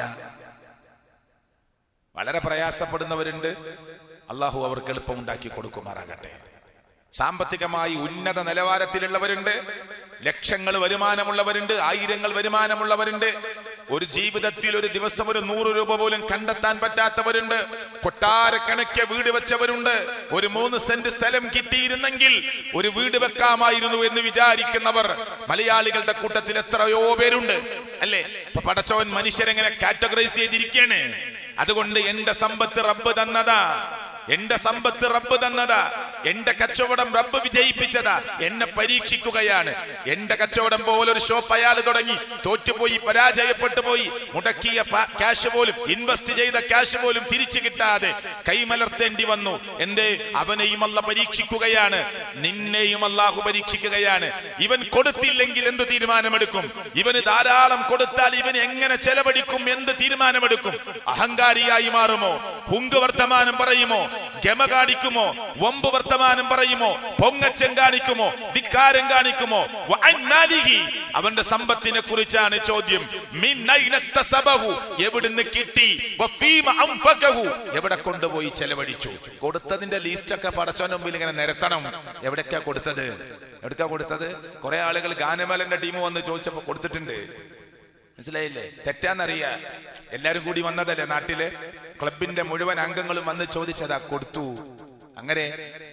വളരെ പ്രയാസപ്പെടുന്നവരുണ്ട് അള്ളാഹു അവർക്ക് എളുപ്പം ഉണ്ടാക്കി കൊടുക്കുമാറാകട്ടെ സാമ്പത്തികമായി ഉന്നത നിലവാരത്തിലുള്ളവരുണ്ട് ലക്ഷങ്ങൾ വരുമാനമുള്ളവരുണ്ട് ആയിരങ്ങൾ വരുമാനമുള്ളവരുണ്ട് ഒരു ജീവിതത്തിൽ ഒരു ദിവസം ഒരു നൂറ് രൂപ പോലും കണ്ടെത്താൻ പറ്റാത്തവരുണ്ട് കൊട്ടാരക്കണക്കെ വീട് വെച്ചവരുണ്ട് ഒരു മൂന്ന് സെന്റ് സ്ഥലം കിട്ടിയിരുന്നെങ്കിൽ ഒരു വീട് വെക്കാമായിരുന്നു എന്ന് വിചാരിക്കുന്നവർ മലയാളികളുടെ കൂട്ടത്തിൽ എത്രയോ പേരുണ്ട് അല്ലേ ഇപ്പൊ പടച്ചോൻ മനുഷ്യരെങ്ങനെ കാറ്റഗറൈസ് ചെയ്തിരിക്കുകയാണ് അതുകൊണ്ട് എന്റെ സമ്പത്ത് റബ്ബ് തന്നതാ എന്റെ സമ്പത്ത് റബ്ബ് തന്നതാ എന്റെ കച്ചവടം റബ്ബ് വിജയിപ്പിച്ചതാ എന്നെ പരീക്ഷിക്കുകയാണ് എന്റെ കച്ചവടം പോലെ ഒരു ഷോപ്പ് അയാൾ തുടങ്ങി തോറ്റുപോയി പരാജയപ്പെട്ടു പോയി മുടക്കിയ പ- ക്യാഷ് പോലും ഇൻവെസ്റ്റ് ചെയ്ത ക്യാഷ് പോലും തിരിച്ചു കിട്ടാതെ കൈമലർത്തേണ്ടി വന്നു എന്തേ അവനെയും അല്ല പരീക്ഷിക്കുകയാണ് നിന്നെയും അള്ളാഹു പരീക്ഷിക്കുകയാണ് ഇവൻ കൊടുത്തില്ലെങ്കിൽ എന്ത് തീരുമാനമെടുക്കും ഇവന് ധാരാളം കൊടുത്താൽ ഇവൻ എങ്ങനെ ചെലവഴിക്കും എന്ത് തീരുമാനമെടുക്കും അഹങ്കാരിയായി മാറുമോ ഹുങ്ക് വർത്തമാനം പറയുമോ ഗമ കാണിക്കുമോ വമ്പ് വർത്തമാനം പറയുമോ പൊങ്ങച്ചം കാണിക്കുമോ ധിക്കാരം കാണിക്കുമോ വഅൻ മാലിഹി. അവന്റെ സമ്പത്തിനെ കുറിച്ചാണ് ചോദ്യം മിൻ അയ്ന ഇക്തസബഹു. എവിടുന്ന് കിട്ടി വഫീമ അൻഫഖഹു. എവിടെ കൊണ്ടുപോയി ചെലവഴിച്ചു കൊടുത്തതിന്റെ ലിസ്റ്റ് ഒക്കെ പടച്ചോന്റെ മുമ്പിൽ ഇങ്ങനെ നിരത്തണം എവിടേക്കാ കൊടുത്തത് എവിടേക്കാ കൊടുത്തത് കുറെ ആളുകൾ ഗാനമേളന്റെ ടീം വന്ന് ചോദിച്ചപ്പോ കൊടുത്തിട്ടുണ്ട് മനസ്സിലായില്ലേ തെറ്റാന്നറിയ എല്ലാരും കൂടി വന്നതല്ലേ നാട്ടില് ക്ലബിന്റെ മുഴുവൻ അംഗങ്ങളും വന്ന് ചോദിച്ചതാ കൊടുത്തു അങ്ങനെ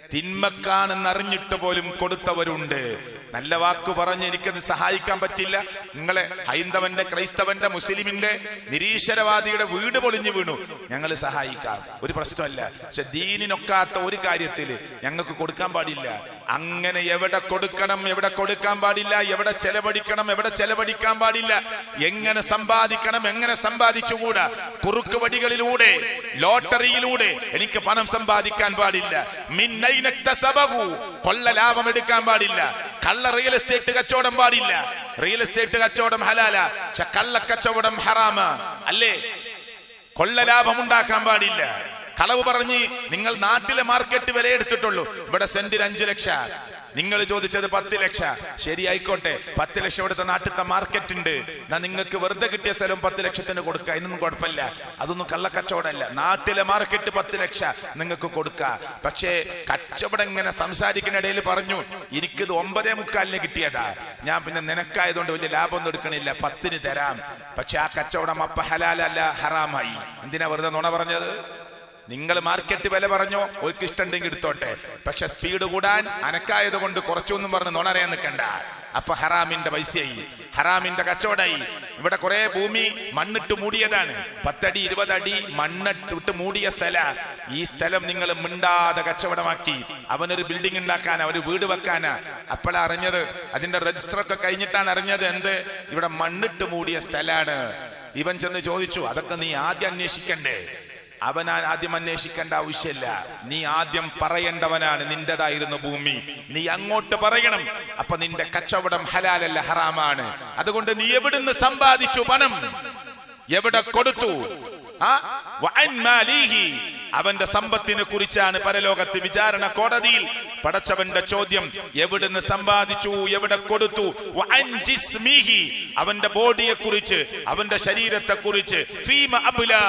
തിന്മക്കാണെന്നറിഞ്ഞിട്ട് പോലും കൊടുത്തവരുണ്ട് നല്ല വാക്ക് പറഞ്ഞ് എനിക്കത് സഹായിക്കാൻ പറ്റില്ല നിങ്ങളെ ഹൈന്ദവന്റെ ക്രൈസ്തവന്റെ മുസ്ലിമിന്റെ നിരീശ്വരവാദിയുടെ വീട് പൊളിഞ്ഞു വീണു ഞങ്ങൾ സഹായിക്കാം ഒരു പ്രശ്നമല്ല പക്ഷെ ദീനിനൊക്കാത്ത ഒരു കാര്യത്തിൽ ഞങ്ങൾക്ക് കൊടുക്കാൻ പാടില്ല അങ്ങനെ എവിടെ കൊടുക്കണം എവിടെ കൊടുക്കാൻ പാടില്ല എവിടെ ചെലവഴിക്കണം എവിടെ ചെലവഴിക്കാൻ പാടില്ല എങ്ങനെ സമ്പാദിക്കണം എങ്ങനെ സമ്പാദിച്ചുകൂടാ കുറുക്ക് വടികളിലൂടെ ലോട്ടറിയിലൂടെ എനിക്ക് പണം സമ്പാദിക്കാൻ പാടില്ല മിന്നൈന ഇക്തസബഹു. കൊള്ള ലാഭം എടുക്കാൻ പാടില്ല കള്ള റിയൽ എസ്റ്റേറ്റ് കച്ചവടം പാടില്ല റിയൽ എസ്റ്റേറ്റ് കച്ചവടം ഹലാല പക്ഷെ കള്ള കച്ചവടം ഹറാമ അല്ലേ കൊള്ള ലാഭം ഉണ്ടാക്കാൻ പാടില്ല കളവ് പറഞ്ഞ് നിങ്ങൾ നാട്ടിലെ മാർക്കറ്റ് വില എടുത്തിട്ടുള്ളൂ ഇവിടെ സെന്റിന് അഞ്ചു ലക്ഷം നിങ്ങൾ ചോദിച്ചത് പത്ത് ലക്ഷം ശരി ആയിക്കോട്ടെ പത്ത് ലക്ഷം ഇവിടുത്തെ നാട്ടിലത്തെ മാർക്കറ്റ് ഉണ്ട് എന്നാ നിങ്ങൾക്ക് വെറുതെ കിട്ടിയ സ്ഥലം പത്ത് ലക്ഷത്തിന് കൊടുക്കുക അതിനൊന്നും കുഴപ്പമില്ല അതൊന്നും കള്ളക്കച്ചവടമല്ല നാട്ടിലെ മാർക്കറ്റ് പത്ത് ലക്ഷം നിങ്ങൾക്ക് കൊടുക്കുക പക്ഷേ കച്ചവടം ഇങ്ങനെ സംസാരിക്കുന്ന ഇടയിൽ പറഞ്ഞു എനിക്കിത് ഒമ്പതേ മുക്കാലിന് കിട്ടിയതാ ഞാൻ പിന്നെ നിനക്കായതുകൊണ്ട് വലിയ ലാഭമൊന്നും എടുക്കണില്ല പത്തിന് തരാം പക്ഷെ ആ കച്ചവടം അപ്പ ഹലാലല്ല ഹറാമായി എന്തിനാ വെറുതെ നുണ പറഞ്ഞത് നിങ്ങൾ മാർക്കറ്റ് വില പറഞ്ഞോ ഒരു ഇഷ്ടമുണ്ടെങ്കിൽ എടുത്തോട്ടെ പക്ഷെ സ്പീഡ് കൂടാൻ അനക്കായത് കൊണ്ട് കുറച്ചൊന്നും പറഞ്ഞ് നുണറിയാൻ നിൽക്കണ്ട അപ്പൊ ഹറാമിന്റെ പൈസയായി ഹറാമിന്റെ കച്ചവടമായി ഇവിടെ കുറെ ഭൂമി മണ്ണിട്ട് മൂടിയതാണ് പത്തടി ഇരുപതടി മണ്ണിട്ട് മൂടിയ സ്ഥല ഈ സ്ഥലം നിങ്ങൾ മിണ്ടാതെ കച്ചവടമാക്കി അവനൊരു ബിൽഡിംഗ് ഉണ്ടാക്കാനാ ഒരു വീട് വെക്കാനാ അപ്പോഴാ അറിഞ്ഞത് അതിന്റെ രജിസ്റ്റർ ഒക്കെ കഴിഞ്ഞിട്ടാണ് അറിഞ്ഞത് എന്ത് ഇവിടെ മണ്ണിട്ട് മൂടിയ സ്ഥലാണ് ഇവൻ ചെന്ന് ചോദിച്ചു അതൊക്കെ നീ ആദ്യം അന്വേഷിക്കണ്ടേ അവൻ ആദ്യം അന്വേഷിക്കേണ്ട ആവശ്യമില്ല നീ ആദ്യം പറയേണ്ടവനാണ് നിന്റേതായിരുന്നു ഭൂമി നീ അങ്ങോട്ട് പറയണം അപ്പൊ നിന്റെ കച്ചവടം ഹലാലല്ല ഹറാമാണ് അതുകൊണ്ട് നീ എവിടുന്ന് സമ്പാദിച്ചു പണം എവിടെ കൊടുത്തു ആ? വഅൻ മാലിഹി. അവന്റെ സമ്പത്തിനെ കുറിച്ചാണ് പരലോകത്ത് വിചാരണ കോടതിയിൽ പടച്ചവന്റെ ചോദ്യം എവിടുന്ന് സമ്പാദിച്ചു എവിടെ കൊടുത്തു വഅൻ ജിസ്മിഹി. അവന്റെ ബോഡിയെ കുറിച്ച് അവന്റെ ശരീരത്തെ കുറിച്ച് ഫീമ അബുല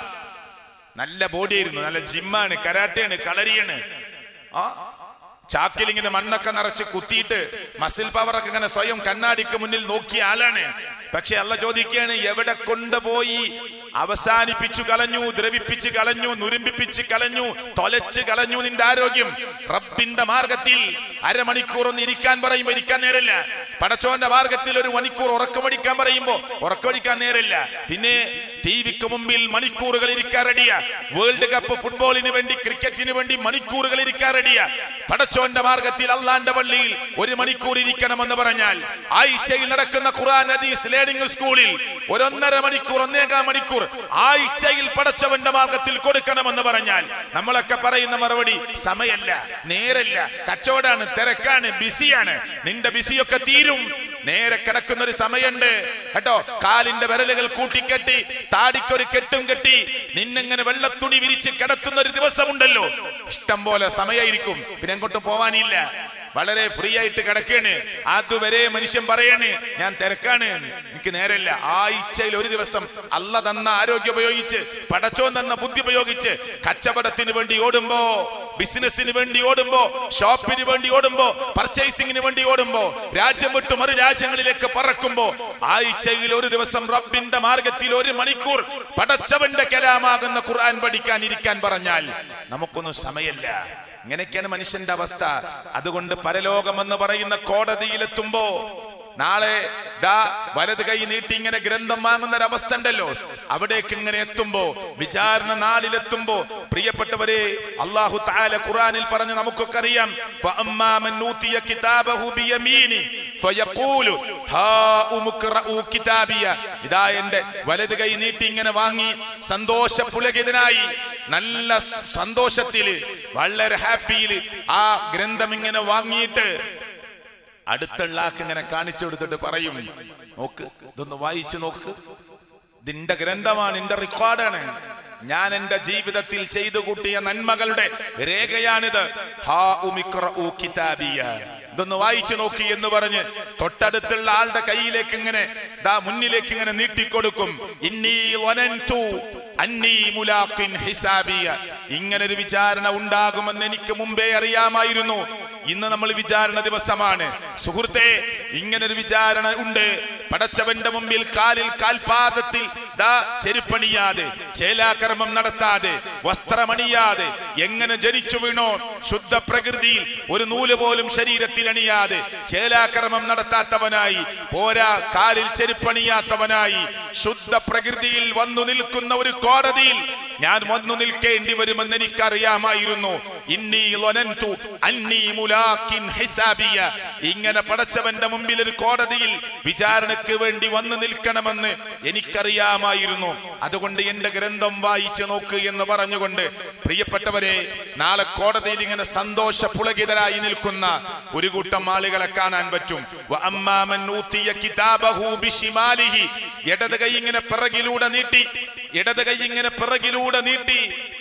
നല്ല ബോഡിയായിരുന്നു നല്ല ജിമ്മാണ് കരാട്ടയാണ് കളരിയാണ് ആ ചാക്കിൽ ഇങ്ങനെ മണ്ണൊക്കെ നിറച്ച് കുത്തിയിട്ട് മസിൽ പവറൊക്കെ ഇങ്ങനെ സ്വയം കണ്ണാടിക്ക് മുന്നിൽ നോക്കിയ ആളാണ് പക്ഷെ അല്ല ചോദിക്കുകയാണ് എവിടെ കൊണ്ടുപോയി അവസാനിപ്പിച്ചു കളഞ്ഞു ദ്രവിപ്പിച്ചു കളഞ്ഞു നുരുമ്പിപ്പിച്ച് കളഞ്ഞു തൊലച്ച് കളഞ്ഞു നിന്റെ ആരോഗ്യം റബ്ബിന്റെ മാർഗത്തിൽ അരമണിക്കൂർ ഒന്ന് ഇരിക്കാൻ പറയുമ്പോ ഇരിക്കാൻ നേരല്ല പടച്ചോന്റെ മാർഗത്തിൽ ഒരു മണിക്കൂർ ഉറക്കമടിക്കാൻ പറയുമ്പോ ഉറക്കമടിക്കാൻ നേരല്ല പിന്നെ ടി വിക്ക് മുമ്പിൽ മണിക്കൂറുകൾ ഇരിക്കാൻ റെഡിയാ വേൾഡ് കപ്പ് ഫുട്ബോളിന് വേണ്ടി ക്രിക്കറ്റിന് വേണ്ടി മണിക്കൂറുകൾ ഇരിക്കാൻ റെഡിയാ പടച്ചോന്റെ മാർഗത്തിൽ അള്ളാന്റെ പള്ളിയിൽ ഒരു മണിക്കൂർ ഇരിക്കണമെന്ന് പറഞ്ഞാൽ ആഴ്ചയിൽ നടക്കുന്ന ഖുറാൻ ഹദീസ് ലേണിംഗ് സ്കൂളിൽ ഒരൊന്നര മണിക്കൂർ ഒന്നേകാൽ മണിക്കൂർ ആഴ്ചയിൽ പടച്ചവന്റെ മാർഗത്തിൽ കൊടുക്കണമെന്ന് പറഞ്ഞാൽ നമ്മളൊക്കെ പറയുന്ന മറുപടി സമയല്ല നേരല്ല കച്ചവടാണ് തിരക്കാണ് ബിസിയാണ് നിന്റെ ബിസിയൊക്കെ തീരും നേരെ കിടക്കുന്ന ഒരു സമയമുണ്ട് കേട്ടോ കാലിന്റെ വിരലുകൾ കൂട്ടിക്കെട്ടി താടിക്കൊരു കെട്ടും കെട്ടി നിന്നിങ്ങനെ വെള്ളത്തുണി വിരിച്ച് കിടത്തുന്ന ഒരു ദിവസമുണ്ടല്ലോ ഇഷ്ടം പോലെ സമയമായിരിക്കും പിന്നെ എങ്ങോട്ടും പോവാനില്ല വളരെ ഫ്രീ ആയിട്ട് കിടക്കാണ് അതുവരെ മനുഷ്യൻ പറയാണ് ഞാൻ തിരക്കാണ് എനിക്ക് നേരല്ല ആഴ്ചയിൽ ഒരു ദിവസം അല്ല തന്ന ആരോഗ്യം ഉപയോഗിച്ച് പടച്ചോൻ തന്ന ബുദ്ധി ഉപയോഗിച്ച് കച്ചവടത്തിന് വേണ്ടി ഓടുമ്പോ ബിസിനസിന് വേണ്ടി ഓടുമ്പോ ഷോപ്പിന് വേണ്ടി ഓടുമ്പോ പർച്ചേസിംഗിന് വേണ്ടി ഓടുമ്പോ രാജ്യം വിട്ട് മറു രാജ്യങ്ങളിലേക്ക് പറക്കുമ്പോ ആഴ്ചയിൽ ഒരു ദിവസം റബ്ബിന്റെ മാർഗത്തിൽ ഒരു മണിക്കൂർ പടച്ചവന്റെ കലാമാകുന്ന ഖുർആൻ പഠിക്കാൻ ഇരിക്കാൻ പറഞ്ഞാൽ നമുക്കൊന്നും സമയമില്ല ഇങ്ങനെയൊക്കെയാണ് മനുഷ്യന്റെ അവസ്ഥ അതുകൊണ്ട് പരലോകം എന്ന് പറയുന്ന കോടതിയിലെത്തുമ്പോ നാളെ ദാ വലത് കൈ നീട്ടി ഇങ്ങനെ ഗ്രന്ഥം വാങ്ങുന്ന ഒരു അവസ്ഥ ഉണ്ടല്ലോ അവിടേക്ക് ഇങ്ങനെ എത്തുമ്പോ വിചാരണ നാളിലെത്തുമ്പോ പ്രിയപ്പെട്ടവരെ അള്ളാഹു താല ഖുറാനിൽ പറഞ്ഞ് നമുക്കൊക്കെ അറിയാം فأما من أوتي كتابه بيمينه فيقول هاؤم اقرءوا كتابيه. ഇതാ എന്റെ വലത് കൈ നീട്ടി ഇങ്ങനെ വാങ്ങി സന്തോഷ പുലകിതനായി നല്ല സന്തോഷത്തില് വളരെ ഹാപ്പിയില് ആ ഗ്രന്ഥം ഇങ്ങനെ വാങ്ങിയിട്ട് അടുത്തുള്ള ആൾക്ക് ഇങ്ങനെ കാണിച്ചു കൊടുത്തിട്ട് പറയും നോക്ക് ഇതൊന്ന് വായിച്ചു നോക്ക് ഇതിന്റെ ഗ്രന്ഥമാണ് എന്റെ റെക്കോർഡാണ് ഞാൻ എന്റെ ജീവിതത്തിൽ ചെയ്തു കൂട്ടിയ നന്മകളുടെ രേഖയാണിത് ഹാ ഉമിക്റഉ കിതാബിയ. ഇതൊന്ന് വായിച്ചു നോക്കി എന്ന് പറഞ്ഞ് തൊട്ടടുത്തുള്ള ആളുടെ കയ്യിലേക്ക് ഇങ്ങനെ ദാ മുന്നിലേക്ക് ഇങ്ങനെ നീട്ടിക്കൊടുക്കും ഇന്നീ വനൻതു അന്നീ മുലാഖിൻ ഹിസാബിയ ഇങ്ങനെ ഒരു വിചാരണ ഉണ്ടാകുമെന്ന് എനിക്ക് മുമ്പേ അറിയാമായിരുന്നു ഇന്ന് നമ്മൾ വിചാരണ ദിവസമാണ് സുഹൃത്തെ ഇങ്ങനെ ഒരു വിചാരണ ഉണ്ട് പടച്ചവന്റെ മുമ്പിൽ കാലിൽ കാൽപാദത്തിൽ ദാ ചെരുപ്പണിയാതെ ചേലാകർമ്മം നടത്താതെ വസ്ത്രമണിയാതെ എങ്ങനെ ജനിച്ചു വീണോ ശുദ്ധ പ്രകൃതിയിൽ ഒരു നൂല് പോലും ശരീരത്തിൽ അണിയാതെ ചേലാകർമ്മം നടത്താത്തവനായി പോരാ കാലിൽ ചെരുപ്പണിയാത്തവനായി ശുദ്ധ പ്രകൃതിയിൽ വന്നു നിൽക്കുന്ന ഒരു കോടതിയിൽ ഞാൻ വന്നു നിൽക്കേണ്ടി വരുമെന്ന് എനിക്കറിയാമായിരുന്നു ഇന്നി ലൊനന്തു അന്നീ മുലാഖിൻ ഹിസാബിയ ഇങ്ങനെ പടച്ചവന്റെ മുമ്പിൽ ഒരു കോടതിയിൽ വിചാരണയ്ക്ക് വേണ്ടി വന്നു നിൽക്കണമെന്ന് എനിക്കറിയാമായിരുന്നു അതുകൊണ്ട് എന്റെ ഗ്രന്ഥം വായിച്ചു നോക്ക് എന്ന് പറഞ്ഞുകൊണ്ട് പ്രിയപ്പെട്ടവരെ നാളെ കോടതിയിൽ ഇങ്ങനെ സന്തോഷ പുളകിതരായി നിൽക്കുന്ന ഒരു കൂട്ടം ആളുകളെ കാണാൻ പറ്റും വ അമ്മാമൻ ഊത്തിയ കിതാബഹു ബിശിമാലിഹി. ഇടത് കൈ ഇങ്ങനെ പിറകിലൂടെ നീട്ടി ഇടത് കൈ ഇങ്ങനെ പിറകിലൂടെ നീട്ടി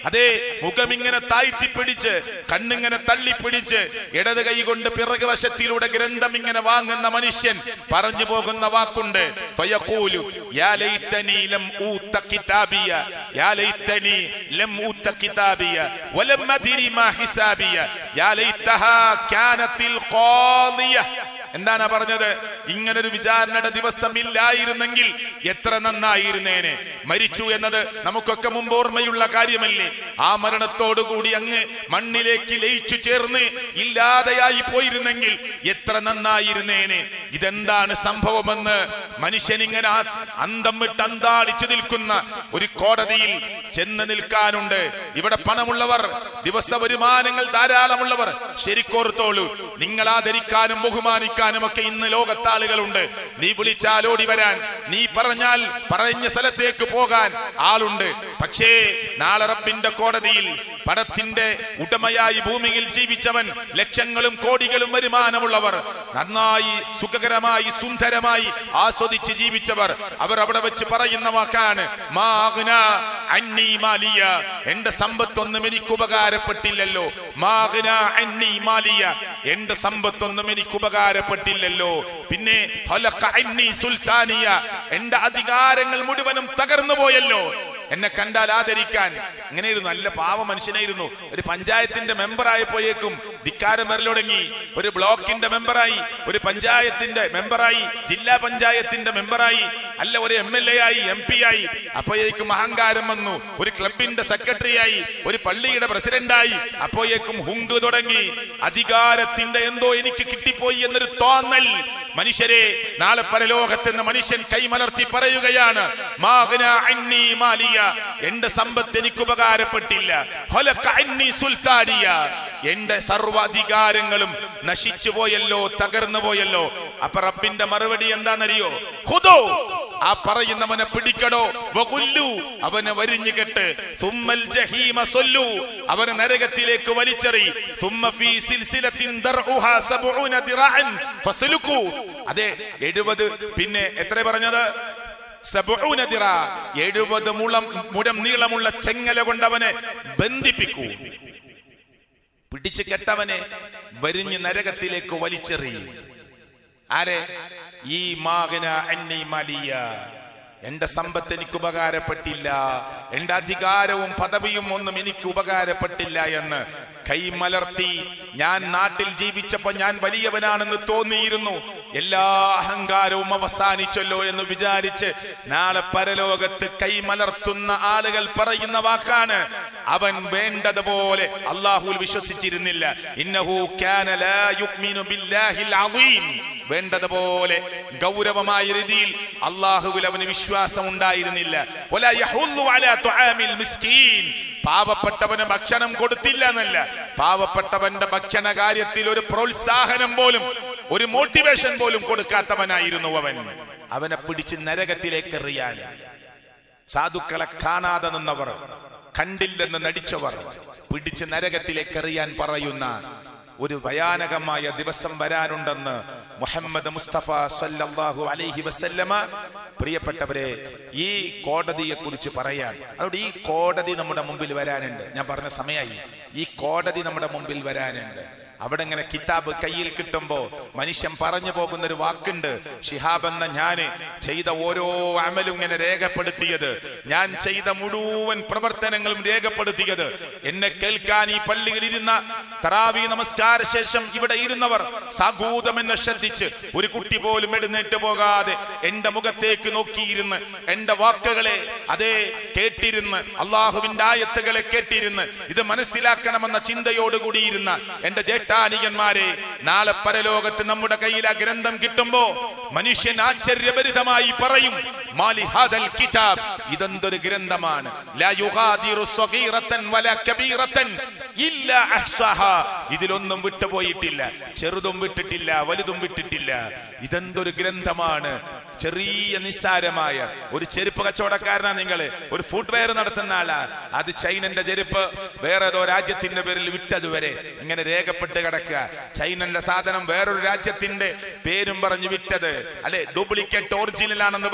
അതേ മുഖം ഇങ്ങനെ താഴ്ത്തി പിടിച്ച് കണ്ണിങ്ങനെ തള്ളിപ്പിടിച്ച് ഇടത് കൈ കൊണ്ട് പിറകു വശത്തിലൂടെ ഗ്രന്ഥം ഇങ്ങനെ വാങ്ങുന്ന മനുഷ്യൻ പറഞ്ഞു പോകുന്ന വാക്കുണ്ട് ഫയഖൂലു യാ ലൈതനി ലം ഊത കിതാബിയ യാ ലൈതനി ലം ഊത കിതാബിയ വലം അദ്രി മാ ഹിസാബിയ യാ ലൈതഹാ കാനത്തിൽ ഖാദിയ എന്താണ് പറഞ്ഞത് ഇങ്ങനൊരു വിചാരണയുടെ ദിവസം ഇല്ലായിരുന്നെങ്കിൽ എത്ര നന്നായിരുന്നേനെ മരിച്ചു എന്നത് നമുക്കൊക്കെ മുമ്പ് ഓർമ്മയുള്ള കാര്യമല്ലേ ആ മരണത്തോടുകൂടി അങ്ങ് മണ്ണിലേക്ക് ലയിച്ചു ചേർന്ന് ഇല്ലാതെയായി പോയിരുന്നെങ്കിൽ എത്ര നന്നായിരുന്നേനെ ഇതെന്താണ് സംഭവമെന്ന് മനുഷ്യൻ ഇങ്ങനെ ആ അന്തം വിട്ട് അന്താടിച്ചു നിൽക്കുന്ന ഒരു കോടതിയിൽ ചെന്ന് നിൽക്കാനുണ്ട് ഇവിടെ പണമുള്ളവർ ദിവസ വരുമാനങ്ങൾ ധാരാളമുള്ളവർ ശരിക്കോർത്തോളൂ നിങ്ങൾ ആദരിക്കാനും ബഹുമാനിക്കാനും ഒക്കെ ഇന്ന് ലോകത്താളുകളുണ്ട് നീ വിളിച്ചാൽ ഓടി വരാൻ നീ പറഞ്ഞാൽ പറഞ്ഞ സ്ഥലത്തേക്ക് പോകാൻ ആളുണ്ട് പക്ഷേ നാളെ റബ്ബിന്റെ കോടതിയിൽ പടത്തിന്റെ ഉടമയായി ഭൂമിയിൽ ജീവിച്ചവൻ ലക്ഷങ്ങളും കോടികളും വരുമാനമുള്ളവർ നന്നായി സുഖകരമായി സുന്ദരമായി ആസ്വദിച്ച് ജീവിച്ചവർ അവർ അവിടെ വെച്ച് പറയുന്ന വാക്കാണ് മാ അഗ്ന അന്നി മാലിയ എന്റെ സമ്പത്തൊന്നും എനിക്ക് ഉപകാരപ്പെട്ടില്ലല്ലോ മാ അഗ്ന അന്നി മാലിയ എന്റെ സമ്പത്തൊന്നും എനിക്ക് ഉപകാരപ്പെട്ടില്ലല്ലോ പിന്നെ ഹലഖ അന്നി സുൽത്താനിയ എന്റെ അധികാരങ്ങൾ മുഴുവനും തകർന്നു പോയല്ലോ എന്നെ കണ്ടാൽ ആദരിക്കാൻ ഇങ്ങനെ ഒരു നല്ല പാവ മനുഷ്യനായിരുന്നു ഒരു പഞ്ചായത്തിന്റെ മെമ്പറായി പോയേക്കും ധിക്കാരം വരലൊടങ്ങി ഒരു ബ്ലോക്കിന്റെ മെമ്പറായി ഒരു പഞ്ചായത്തിന്റെ മെമ്പറായി ജില്ലാ പഞ്ചായത്തിന്റെ മെമ്പറായി അല്ല ഒരു എം എൽ എ ആയി എം പി ആയി അപ്പോഴേക്കും അഹങ്കാരം വന്നു ഒരു ക്ലബിന്റെ സെക്രട്ടറിയായി ഒരു പള്ളിയുടെ പ്രസിഡന്റായി അപ്പോഴേക്കും ഹുങ്ക് തുടങ്ങി അധികാരത്തിന്റെ എന്തോ എനിക്ക് കിട്ടിപ്പോയി എന്നൊരു തോന്നൽ മനുഷ്യരെ നാളെ പരലോകത്ത് നിന്ന് മനുഷ്യൻ കൈമലർത്തി പറയുകയാണ് മാഗ്ന അന്നി മാലിയ എന്റെ സമ്പത്ത് എനിക്ക് ഉപകാരപ്പെട്ടില്ല ഹൊലക്ക അന്നി സുൽത്താനിയ എന്റെ സർവാധികാരങ്ങളും നശിച്ചു പോയല്ലോ തകർന്നു പോയല്ലോ അപ്പൊ റബ്ബിന്റെ മറുപടി എന്താണെന്നറിയോ ഹുദോ ആ പറയുന്നവനെ പിടിക്കടോ വകുല്ലു അവനെ വരിഞ്ഞു കെട്ട് സുമ്മൽ ജഹീമ സൊല്ലു അവനെ നരകത്തിലേക്ക് വലിച്ചെറി സുമ്മ ഫീ സിൽസിലത്തിൻ ദർഉഹാ സബ്ഊന ദിറാഅൻ ഫസ്ലുകു അതെ 70 പിന്നെ എത്ര പറഞ്ഞത് സബ്ഊന ദിറാ 70 മുളം മുഴം നീളമുള്ള ചെങ്ങല കൊണ്ട് അവനെ ബന്ധിപ്പിക്കൂ പിടിച്ചു കെട്ടവനെ വരിഞ്ഞ് നരകത്തിലേക്ക് വലിച്ചെറിയും ആരെ ഈ മാഗന അന്നി മലിയ എന്റെ സമ്പത്ത് എനിക്ക് ഉപകാരപ്പെട്ടില്ല എന്റെ അധികാരവും പദവിയും ഒന്നും എനിക്ക് ഉപകാരപ്പെട്ടില്ല എന്ന് കൈമലർത്തി ഞാൻ നാട്ടിൽ ജീവിച്ചപ്പോ ഞാൻ വലിയവനാണെന്ന് തോന്നിയിരുന്നു എല്ലാ അഹങ്കാരവും അവസാനിച്ചല്ലോ എന്ന് വിചാരിച്ച് നാളെ പരലോകത്ത് കൈമലർത്തുന്ന ആളുകൾ പറയുന്ന വാക്കാണ് അവൻ വേണ്ടതുപോലെ അള്ളാഹുൽ വിശ്വസിച്ചിരുന്നില്ല ഇന്നഹു കാന ലാ യുഅ്മിനു ബില്ലാഹിൽ അളീം വേണ്ടതുപോലെ ഗൗരവമായ രീതിയിൽ അള്ളാഹുവിൽ അവന് വിശ്വാസം ഉണ്ടായിരുന്നില്ല വലാ യഹുല്ലു അലാ തുആമിൽ മിസ്കീൻ പാവപ്പെട്ടവന് ഭക്ഷണം കൊടുത്തില്ല എന്നല്ല പാവപ്പെട്ടവന്റെ ഭക്ഷണ കാര്യത്തിൽ ഒരു പ്രോത്സാഹനം പോലും ഒരു മോട്ടിവേഷൻ പോലും കൊടുക്കാത്തവനായിരുന്നു അവൻ അവനെ പിടിച്ച് നരകത്തിലേക്ക് എറിയാൻ സാധുക്കളെ കാണാതെ നിന്നവർ കണ്ടില്ലെന്ന് നടിച്ചവർ പിടിച്ച് നരകത്തിലേക്ക് എറിയാൻ പറയുന്ന ഒരു ഭയാനകമായ ദിവസം വരാനുണ്ടെന്ന് മുഹമ്മദ് മുസ്തഫ സല്ലല്ലാഹു അലൈഹി വസല്ലമ പ്രിയപ്പെട്ടവരെ ഈ കോടതിയെ കുറിച്ച് പറയാൻ അതുകൊണ്ട് ഈ കോടതി നമ്മുടെ മുമ്പിൽ വരാനുണ്ട് ഞാൻ പറഞ്ഞ സമയമായി ഈ കോടതി നമ്മുടെ മുമ്പിൽ വരാനുണ്ട് അവിടെ ഇങ്ങനെ കിതാബ് കയ്യിൽ കിട്ടുമ്പോ മനുഷ്യൻ പറഞ്ഞു പോകുന്ന ഒരു വാക്കുണ്ട് ഷിഹാബ് എന്ന ഞാന് ചെയ്ത ഓരോ അമലും ഇങ്ങനെ രേഖപ്പെടുത്തിയത് ഞാൻ ചെയ്ത മുഴുവൻ പ്രവർത്തനങ്ങളും രേഖപ്പെടുത്തിയത് എന്നെ കേൾക്കാൻ ഈ പള്ളിയിൽ ഇരുന്ന തറാവി നമസ്കാര ശേഷം ഇവിടെ ഇരുന്നവർ സാഗൂതം എന്നെ ശ്രദ്ധിച്ച് ഒരു കുട്ടി പോലും എഴുന്നേറ്റ് പോകാതെ എന്റെ മുഖത്തേക്ക് നോക്കിയിരുന്ന് എന്റെ വാക്കുകളെ അതേ കേട്ടിരുന്ന് അള്ളാഹുവിന്റെ ആയത്തുകളെ കേട്ടിരുന്ന് ഇത് മനസ്സിലാക്കണമെന്ന ചിന്തയോടുകൂടി ഇരുന്ന എന്റെ ജേഷ്ഠാനിയന്മാരെ നാളെ പരലോകത്ത് നമ്മുടെ കയ്യിൽ ആ ഗ്രന്ഥം കിട്ടുമ്പോ മനുഷ്യൻ ആശ്ചര്യഭരിതമായി പറയും മാലി ഹാദൽ കിതാബ് ഇതെന്തൊരു ഗ്രന്ഥമാണ് ലാ യുഗാദിറു സ്വഗീറത്തൻ വലാ കബീറത്തൻ ഇല്ലാ അഹ്സാഹാ ഇതിലൊന്നും വിട്ടുപോയിട്ടില്ല ചെറുതും വിട്ടിട്ടില്ല വലുതും വിട്ടിട്ടില്ല ഇതെന്തൊരു ഗ്രന്ഥമാണ് ചെറിയ നിസ്സാരമായ ഒരു ചെരുപ്പ് കച്ചവടക്കാരനാ നിങ്ങള് ഒരു ഫുട്വെയർ നടത്തുന്ന ആളാ അത് ചൈനന്റെ ചെരുപ്പ് വേറെ ഏതോ രാജ്യത്തിന്റെ പേരിൽ വിറ്റതുവരെ ഇങ്ങനെ രേഖപ്പെട്ട് കിടക്കുക ചൈനന്റെ സാധനം വേറൊരു രാജ്യത്തിന്റെ പേരും പറഞ്ഞ് വിറ്റത് അല്ലെ ഡ്യൂപ്ലിക്കേറ്റ് ഒറിജിനൽ ആണെന്ന് പറഞ്ഞത്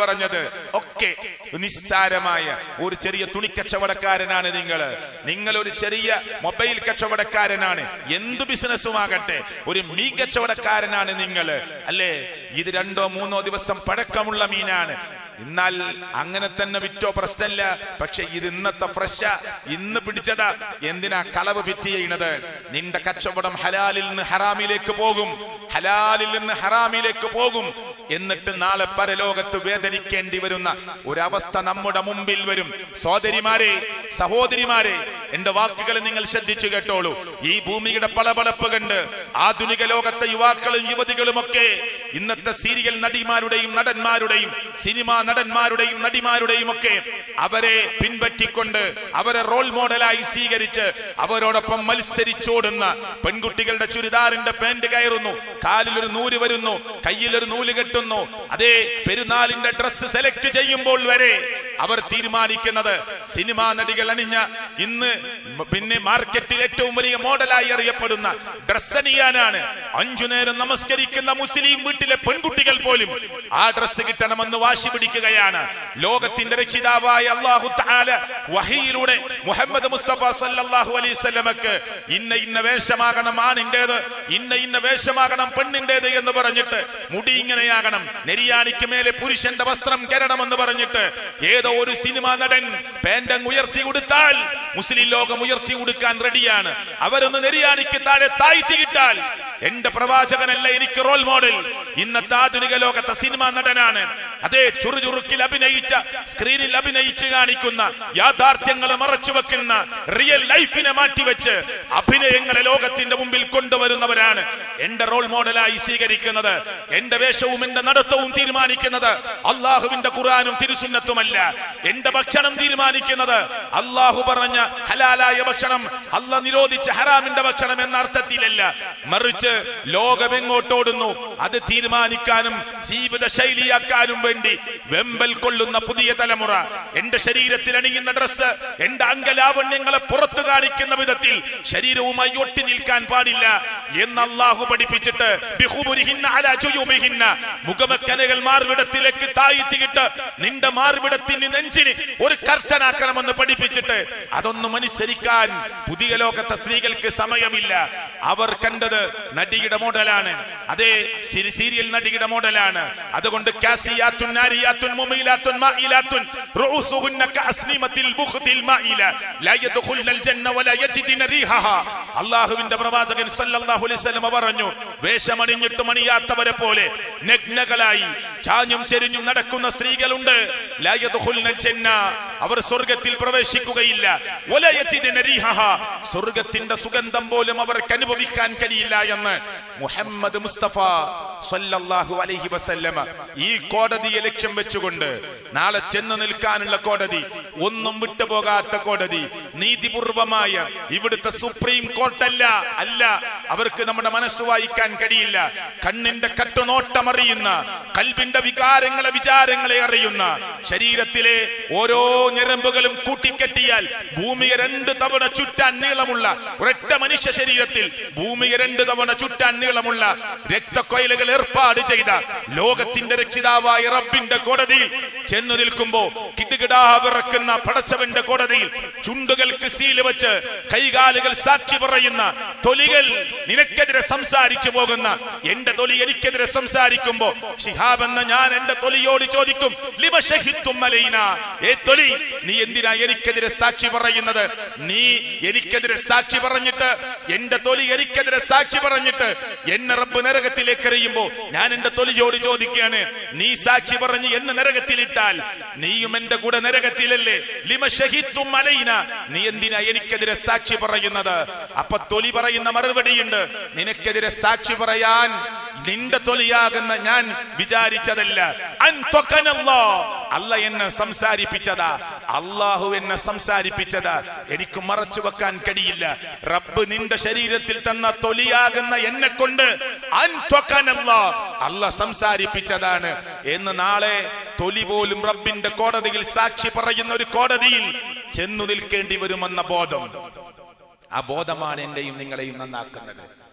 ഒക്കെ നിസ്സാരമായ ഒരു ചെറിയ തുണിക്കച്ചവടക്കാരനാണ് നിങ്ങൾ നിങ്ങൾ ഒരു ചെറിയ മൊബൈൽ കച്ചവടക്കാരനാണ് എന്തു ബിസിനസ്സുമാകട്ടെ ഒരു മീൻ കച്ചവടക്കാരനാണ് നിങ്ങൾ അല്ലേ ഇത് രണ്ടോ മൂന്നോ ദിവസം പഴക്കമുള്ള മീനാണ് എന്നാൽ അങ്ങനെ തന്നെ വിറ്റോ പ്രശ്നമില്ല പക്ഷെ ഇത് ഇന്നത്തെ ഫ്രഷാ ഇന്ന് പിടിച്ചതാ എന്തിനാ കളവ് ഫിറ്റ് ചെയ്യണത് നിന്റെ കച്ചവടം ഹലാലിൽ നിന്ന് ഹറാമിലേക്ക് പോകും ഹലാലിൽ നിന്ന് ഹറാമിലേക്ക് പോകും എന്നിട്ട് നാളെ പരലോകത്ത് വേദനിക്കേണ്ടി വരുന്ന ഒരവസ്ഥ നമ്മുടെ മുമ്പിൽ വരും സോദരിമാരെ സഹോദരിമാരെ എന്റെ വാക്കുകൾ നിങ്ങൾ ശ്രദ്ധിച്ചു കേട്ടോളൂ ഈ ഭൂമിയുടെ പളപളപ്പ് കണ്ട് ആധുനിക ലോകത്തെ യുവാക്കളും യുവതികളും ഒക്കെ ഇന്നത്തെ സീരിയൽ നടിമാരുടെയും നടന്മാരുടെയും സിനിമാ നടന്മാരുടെയും നടിമാരുടെയും ഒക്കെ അവരെ പിൻപറ്റിക്കൊണ്ട് അവരെ റോൾ മോഡലായി സ്വീകരിച്ച് അവരോടൊപ്പം മത്സരിച്ചോടുന്ന പെൺകുട്ടികളുടെ ചുരിദാറിന്റെ പാന്റ് കയറുന്നു കാലിൽ ഒരു നൂല് വരുന്നു കയ്യിൽ ഒരു നൂല് കെട്ടുന്നു അതേ പെരുന്നാളിന്റെ ഡ്രസ്സ് സെലക്ട് ചെയ്യുമ്പോൾ വരെ അവർ തീരുമാനിക്കുന്നത് സിനിമാ നടികൾ അണിഞ്ഞ ഇന്ന് പിന്നെ മാർക്കറ്റിൽ ഏറ്റവും വലിയ മോഡലായി അറിയപ്പെടുന്ന ഡ്രസ് അണിയാനാണ് അഞ്ചു നേരം നമസ്കരിക്കുന്ന മുസ്ലിം വീട്ടിലെ പെൺകുട്ടികൾ പോലും ആ ഡ്രസ് കിട്ടണമെന്ന് വാശി പിടിക്കുകയാണ് ലോകത്തിന്റെ രക്ഷിതാവായ അള്ളാഹു തആല വഹിയിലൂടെ മുഹമ്മദ് മുസ്തഫ സല്ലല്ലാഹു അലൈഹി വസല്ലമക്ക് ഇന്ന ഇന്ന വേഷമാകണം ആണിൻ്റേത് ഇന്ന ഇന്ന വേഷമാകണം പെണ്ണിൻ്റേത് എന്ന് പറഞ്ഞിട്ട് മുടി ഇങ്ങനെയാകണം നെരിയാണിക്ക് മേലെ പുരുഷന്റെ വസ്ത്രം കയറണമെന്ന് പറഞ്ഞിട്ട് ഏതോ ഒരു സിനിമാ നടൻ പാൻഡങ് ഉയർത്തി കൊടുത്താൽ മുസ്ലിം ലോകം ഉയർത്തി കൊടുക്കാൻ റെഡിയാണ് അവരൊന്ന് നെരിയാണിക്ക് താഴെ താഴ്ത്തി കിട്ടാൽ എന്റെ പ്രവാചകനല്ല എനിക്ക് റോൾ മോഡൽ ഇന്നത്തെ ആധുനിക ലോകത്തെ സിനിമാ നടനാണ് അതേ ചുറുചുറുക്കിൽ അഭിനയിച്ച സ്ക്രീനിൽ അഭിനയിച്ച് കാണിക്കുന്ന യാഥാർത്ഥ്യങ്ങളെ മറച്ചു വെക്കുന്ന റിയൽ ലൈഫിനെ മാറ്റിവെച്ച് അഭിനയങ്ങളെ ലോകത്തിന്റെ മുമ്പിൽ കൊണ്ടുവരുന്നവരാണ് എന്റെ റോൾ മോഡലായി സ്വീകരിക്കുന്നത് എന്റെ വേഷവും എന്റെ നടത്തവും തീരുമാനിക്കുന്നത് അള്ളാഹുവിന്റെ ഖുറാനും തിരുസുന്നത്തുമല്ല എന്റെ ഭക്ഷണം തീരുമാനിക്കുന്നത് അള്ളാഹു പറഞ്ഞ ഹലാലായ ഭക്ഷണം അല്ല നിരോധിച്ച ഹറാമിന്റെ ഭക്ഷണം എന്ന അർത്ഥത്തിലല്ല മറിച്ച് ലോകം എങ്ങോട്ടോടുന്നു അത് തീരുമാനിക്കാനും ജീവിത ശൈലിയാക്കാനും വേണ്ടി വെമ്പൽ കൊള്ളുന്ന പുതിയ തലമുറ എന്റെ ശരീരത്തിൽ അണിയുന്ന ഡ്രസ്സ് എന്റെ അംഗലാവണ്യങ്ങളെ പുറത്തു കാണിക്കുന്ന വിധത്തിൽ ശരീരവുമായി ഒട്ടി നിൽക്കാൻ പാടില്ല എന്ന് അള്ളാഹു പഠിപ്പിച്ചിട്ട് ബിഹുബുരിഹിന്ന അലാ ജുയൂബിഹിന്ന മുഖമക്കനകൾ മാർവിടത്തിലേക്ക് താഴ്ത്തിയിട്ട് നിന്റെ മാർവിടത്തിന് നെഞ്ചിന് ഒരു കർട്ടനാക്കണമെന്ന് പഠിപ്പിച്ചിട്ട് അതൊന്നും അനുസരിക്കാൻ പുതിയ ലോകത്തെ സ്ത്രീകൾക്ക് സമയമില്ല അവർ കണ്ടത് നടിയുടെ മോഡലാണ് അതേ സിരി- സീരിയൽ നടിയുടെ മോഡലാണ് അതുകൊണ്ട് കാസിയാത്തുൻ നാരിയാത്തുൻ മുമീലാത്തുൻ മായിലാത്തുൻ റൂസുഹുന്ന കഅസ്നിമത്തിൽ ബുഖ്തിൽ മായില ലാ യദ്ഖുൽനൽ ജന്ന വലാ യജിദിന റീഹഹ അല്ലാഹുവിന്റെ പ്രവാചകൻ സല്ലല്ലാഹു അലൈഹി വസല്ലം പറഞ്ഞു വേഷമണിഞ്ഞിട്ട് മണിയാത്തവരെ പോലെ നഗ്നകളായി ചാഞ്ഞും ചെരിഞ്ഞും നടക്കുന്ന സ്ത്രീകളുണ്ട് ലാ യദ്ഖുൽനൽ ജന്ന അവർ സ്വർഗത്തിൽ പ്രവേശിക്കുകയില്ല വലാ യജിദിന റീഹഹ സ്വർഗത്തിന്റെ സുഗന്ധം പോലും അവർക്ക് അനുഭവിക്കാൻ കഴിയില്ല എന്ന് മുഹമ്മദ് മുസ്തഫ സല്ലല്ലാഹു അലൈഹി വസല്ലമ ഈ കോടതിയെ ലക്ഷ്യം വെച്ചുകൊണ്ട് നാളെ ചെന്ന് നിൽക്കാനുള്ള കോടതി ഒന്നും വിട്ടുപോകാത്ത കോടതി നീതിപൂർവമായ ഇവിടുത്തെ സുപ്രീം കോർട്ടല്ല അല്ല അവർക്ക് നമ്മുടെ മനസ്സ് വായിക്കാൻ കഴിയില്ല കണ്ണിന്റെ കട്ടുനോട്ടം അറിയുന്ന കൽബിന്റെ വികാരങ്ങളെ വിചാരങ്ങളെ അറിയുന്ന ശരീരത്തിലെ ഓരോ ഞരമ്പുകളും കൂട്ടിക്കെട്ടിയാൽ ഭൂമിയെ രണ്ട് തവണ ചുറ്റാൻ നീളമുള്ള ഒരൊറ്റ മനുഷ്യ ശരീരത്തിൽ ഭൂമിയെ രണ്ട് തവണ ചുറ്റാൻ നീളമുള്ള രക്തക്കൊയലുകൾ ഏർപ്പാട് ചെയ്ത ലോകത്തിന്റെ രക്ഷിതാവായ റബ്ബിന്റെ കോടതിയിൽ ചെന്നു നിൽക്കുമ്പോ കിടുകിടാ വിറക്കുന്ന പടച്ചവന്റെ കോടതിയിൽ ചുണ്ടുകൾക്ക് സീല് വെച്ച് കൈകാലുകൾ സാക്ഷി പറയുന്ന തൊലികൾ നിനക്കെതിരെ സംസാരിച്ചു പോകുന്ന എന്റെ തൊലി എനിക്കെതിരെ സംസാരിക്കുമ്പോ ഷിഹാബ് എന്ന ഞാൻ എന്റെ തൊലിയോട് ചോദിക്കും ലിമ ഷഹിത്തും അലൈന ഏ തൊലി നീ എന്തിനാ എനിക്കെതിരെ സാക്ഷി പറയുന്നത് നീ എനിക്കെതിരെ സാക്ഷി പറഞ്ഞിട്ട് എന്റെ തൊലി എനിക്കെതിരെ സാക്ഷി പറഞ്ഞിട്ട് എന്നെ റബ്ബ് നരകത്തിലേക്ക് എറിയുമ്പോ ഞാൻ എന്റെ തൊലിയോട് ചോദിക്കുകയാണ് നീ സാക്ഷി പറഞ്ഞ് എന്നെ നരകത്തിലിട്ടാൽ നീയും എന്റെ കൂടെ നരകത്തിലല്ലേ ലിമ ഷഹിത്തും അലൈന നീ എന്തിനാ എനിക്കെതിരെ സാക്ഷി പറയുന്നത് അപ്പൊ തൊലി പറയുന്ന മറുപടിയുണ്ട് നിനക്കെതിരെ സാക്ഷി പറയാൻ നിന്റെ തൊലിയാകുന്ന ഞാൻ വിചാരിച്ചതല്ല അൻ ത്വഖനല്ലാ. അല്ല എന്നെ സംസാരിപ്പിച്ചതാ അള്ളാഹു എന്നെ സംസാരിപ്പിച്ചതാ എനിക്ക് മറച്ചു വെക്കാൻ കഴിയില്ല റബ്ബ് നിന്റെ ശരീരത്തിൽ തന്ന തൊലിയാകുന്ന എന്നെ കൊണ്ട് അൻ ത്വഖനല്ലാ. അല്ല സംസാരിപ്പിച്ചതാണ് എന്ന് നാളെ തൊലി പോലും റബ്ബിന്റെ കോടതിയിൽ സാക്ഷി പറയുന്ന ഒരു കോടതിയിൽ ചെന്നു നിൽക്കേണ്ടി വരുമെന്ന ബോധം ആ ബോധമാണ് എന്റെയും നിങ്ങളെയും നന്നാക്കുന്നത്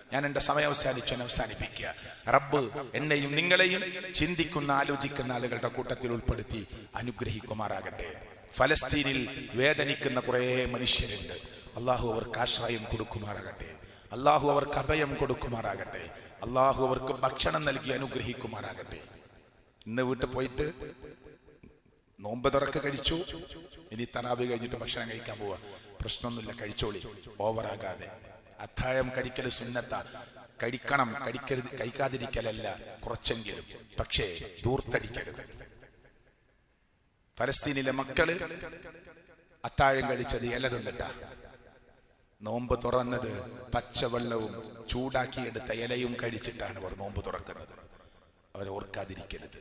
ഞാൻ എൻ്റെ സമയം അവസാനിച്ചു ഞാൻ അവസാനിപ്പിക്കുക റബ്ബ് എന്നെയും നിങ്ങളെയും ചിന്തിക്കുന്ന ആലോചിക്കുന്ന ആളുകളുടെ കൂട്ടത്തിൽ ഉൾപ്പെടുത്തി അനുഗ്രഹിക്കുമാറാകട്ടെ ഫലസ്തീനിൽ വേദനിക്കുന്ന കുറേ മനുഷ്യരുണ്ട് അള്ളാഹു അവർക്ക് ആശ്രയം കൊടുക്കുമാറാകട്ടെ അള്ളാഹു അവർക്ക് അഭയം കൊടുക്കുമാറാകട്ടെ അള്ളാഹു അവർക്ക് ഭക്ഷണം നൽകി അനുഗ്രഹിക്കുമാറാകട്ടെ ഇന്ന് വീട്ടിൽ പോയിട്ട് നോമ്പ് തുറക്ക് കഴിച്ചു ഇനി തറാബി കഴിഞ്ഞിട്ട് ഭക്ഷണം കഴിക്കാൻ പോവാ പ്രശ്നമൊന്നുമില്ല കഴിച്ചോളി ഓവറാകാതെ അത്താഴം കഴിക്കൽ സുന്നത്ത കഴിക്കണം കഴിക്കരുത് കഴിക്കാതിരിക്കലല്ല കുറച്ചെങ്കിലും പക്ഷേ ദൂർത്തടിക്കരുത് ഫലസ്തീനിലെ മക്കള് അത്താഴം കഴിച്ചത് ഇല തിന്നിട്ടാ നോമ്പ് തുറന്നത് പച്ചവെള്ളവും ചൂടാക്കിയെടുത്ത ഇലയും കഴിച്ചിട്ടാണ് അവർ നോമ്പ് തുറക്കുന്നത് അവരെ ഓർക്കാതിരിക്കരുത്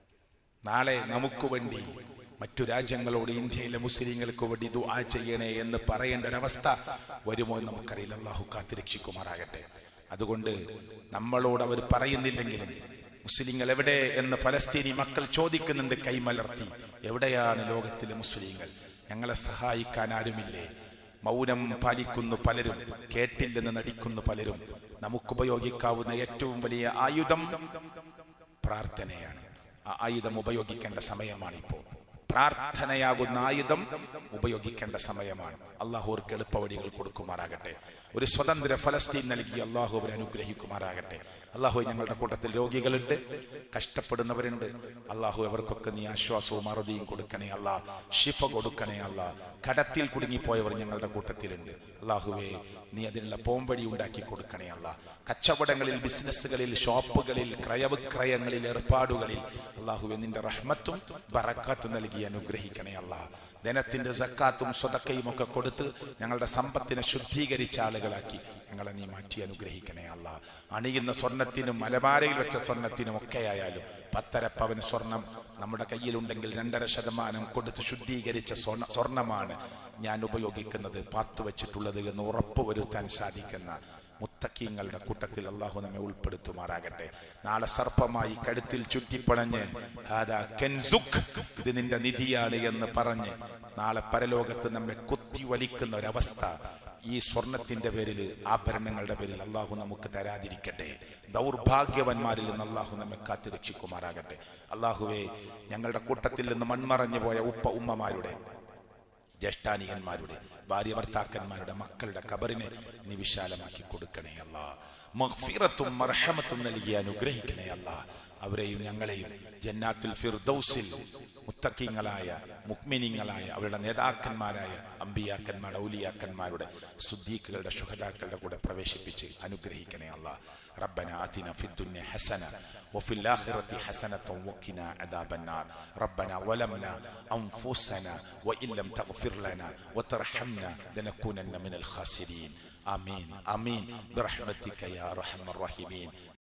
നാളെ നമുക്ക് വേണ്ടി മറ്റു രാജ്യങ്ങളോട് ഇന്ത്യയിലെ മുസ്ലിങ്ങൾക്ക് വേണ്ടി ദുആ ചെയ്യണേ എന്ന് പറയേണ്ട ഒരവസ്ഥ വരുമോ എന്ന് നമുക്കറിയില്ല അള്ളാഹു കാത്തിരക്ഷിക്കുമാറാകട്ടെ അതുകൊണ്ട് നമ്മളോട് അവർ പറയുന്നില്ലെങ്കിലും മുസ്ലിങ്ങൾ എവിടെ എന്ന് ഫലസ്തീനി മക്കൾ ചോദിക്കുന്നുണ്ട് കൈമലർത്തി എവിടെയാണ് ലോകത്തിലെ മുസ്ലിങ്ങൾ ഞങ്ങളെ സഹായിക്കാൻ ആരുമില്ലേ മൗനം പാലിക്കുന്നു പലരും കേട്ടില്ലെന്ന് നടിക്കുന്നു പലരും നമുക്കുപയോഗിക്കാവുന്ന ഏറ്റവും വലിയ ആയുധം പ്രാർത്ഥനയാണ് ആ ആയുധം ഉപയോഗിക്കേണ്ട സമയമാണിപ്പോൾ പ്രാർത്ഥനയാകുന്ന ആയുധം ഉപയോഗിക്കേണ്ട സമയമാണ് അള്ളാഹു അവർക്ക് എളുപ്പവഴികൾ കൊടുക്കുമാറാകട്ടെ ഒരു സ്വതന്ത്ര ഫലസ്തീൻ നൽകി അള്ളാഹു അവരെ അനുഗ്രഹിക്കുമാറാകട്ടെ അള്ളാഹു ഞങ്ങളുടെ കൂട്ടത്തിൽ രോഗികളുണ്ട് കഷ്ടപ്പെടുന്നവരുണ്ട് അള്ളാഹു അവർക്കൊക്കെ നീ ആശ്വാസവും അറുതിയും കൊടുക്കണേ അല്ലാ ഷിഫ കൊടുക്കണേ അല്ലാ കടത്തിൽ കുടുങ്ങിപ്പോയവർ ഞങ്ങളുടെ കൂട്ടത്തിലുണ്ട് അള്ളാഹുവേ നീ അതിനുള്ള പോംവഴി ഉണ്ടാക്കി കൊടുക്കണേ അല്ല കച്ചവടങ്ങളിൽ ബിസിനസ്സുകളിൽ ഷോപ്പുകളിൽ ക്രയവിക്രയങ്ങളിൽ ഏർപ്പാടുകളിൽ അള്ളാഹുവെ നിന്റെ റഹ്മത്തും ബറക്കാത്തും നൽകി അനുഗ്രഹിക്കണേ അല്ല ധനത്തിന്റെ സക്കാത്തും സ്വതക്കയും ഒക്കെ കൊടുത്ത് ഞങ്ങളുടെ സമ്പത്തിനെ ശുദ്ധീകരിച്ച ആളുകളാക്കി ഞങ്ങളെ നീ മാറ്റി അനുഗ്രഹിക്കണേ അല്ല അണിയുന്ന സ്വർണത്തിനും മലബാരയിൽ വെച്ച സ്വർണത്തിനും ഒക്കെ ആയാലും പത്തര പവന് സ്വർണം നമ്മുടെ കയ്യിലുണ്ടെങ്കിൽ രണ്ടര ശതമാനം കൊടുത്ത് ശുദ്ധീകരിച്ച സ്വർണ്ണ സ്വർണമാണ് ഞാൻ ഉപയോഗിക്കുന്നത് പാത്തു വെച്ചിട്ടുള്ളത് എന്ന് ഉറപ്പുവരുത്താൻ സാധിക്കുന്ന മുത്തക്കീങ്ങളുടെ കൂട്ടത്തിൽ അള്ളാഹു നമ്മെ ഉൾപ്പെടുത്തുമാറാകട്ടെ നാളെ സർപ്പമായി കഴുത്തിൽ ചുറ്റിപ്പണഞ്ഞ് ഹാദാ കെൻസുഖ് ഇത് നിന്റെ നിധിയാണ് എന്ന് പറഞ്ഞ് നാളെ പരലോകത്ത് നമ്മെ കുത്തി വലിക്കുന്ന ഒരവസ്ഥ ഈ സ്വർണത്തിന്റെ പേരിൽ ആഭരണങ്ങളുടെ പേരിൽ അള്ളാഹു നമുക്ക് തരാതിരിക്കട്ടെ ദൗർഭാഗ്യവന്മാരിൽ നിന്ന് അള്ളാഹു നമ്മെ കാത്തുരക്ഷിക്കുമാറാകട്ടെ അള്ളാഹുവെ ഞങ്ങളുടെ കൂട്ടത്തിൽ നിന്ന് മൺമറഞ്ഞു പോയ ഉപ്പ ഉമ്മമാരുടെ ജ്യേഷ്ഠാനികന്മാരുടെ ഭാര്യ ഭർത്താക്കന്മാരുടെ മക്കളുടെ കബറിനെ നീ വിശാലമാക്കി കൊടുക്കണേ അല്ല മഹ്ഫിറത്തും മർഹമത്തും നൽകി അനുഗ്രഹിക്കണേ അല്ല അവരെയും ഞങ്ങളെയും ജന്നാത്തിൽ ഫിർദൗസിൽ മുത്തക്കിങ്ങളായ മുക്മിനിങ്ങളായ അവരുടെ നേതാക്കന്മാരായ അമ്പിയാക്കന്മാരുടെ ഔലിയാക്കന്മാരുടെ സുദ്ദീഖുകളുടെ ശുഹദാക്കളുടെ കൂടെ പ്രവേശിപ്പിച്ച് അനുഗ്രഹിക്കണേ അല്ല ربنا آتنا في الدنيا حسنة وفي الآخرة حسنة وقنا عذاب النار ربنا ظلمنا أنفسنا وإن لم تغفر لنا وترحمنا لنكونن من الخاسرين آمين آمين برحمتك يا أرحم الراحمين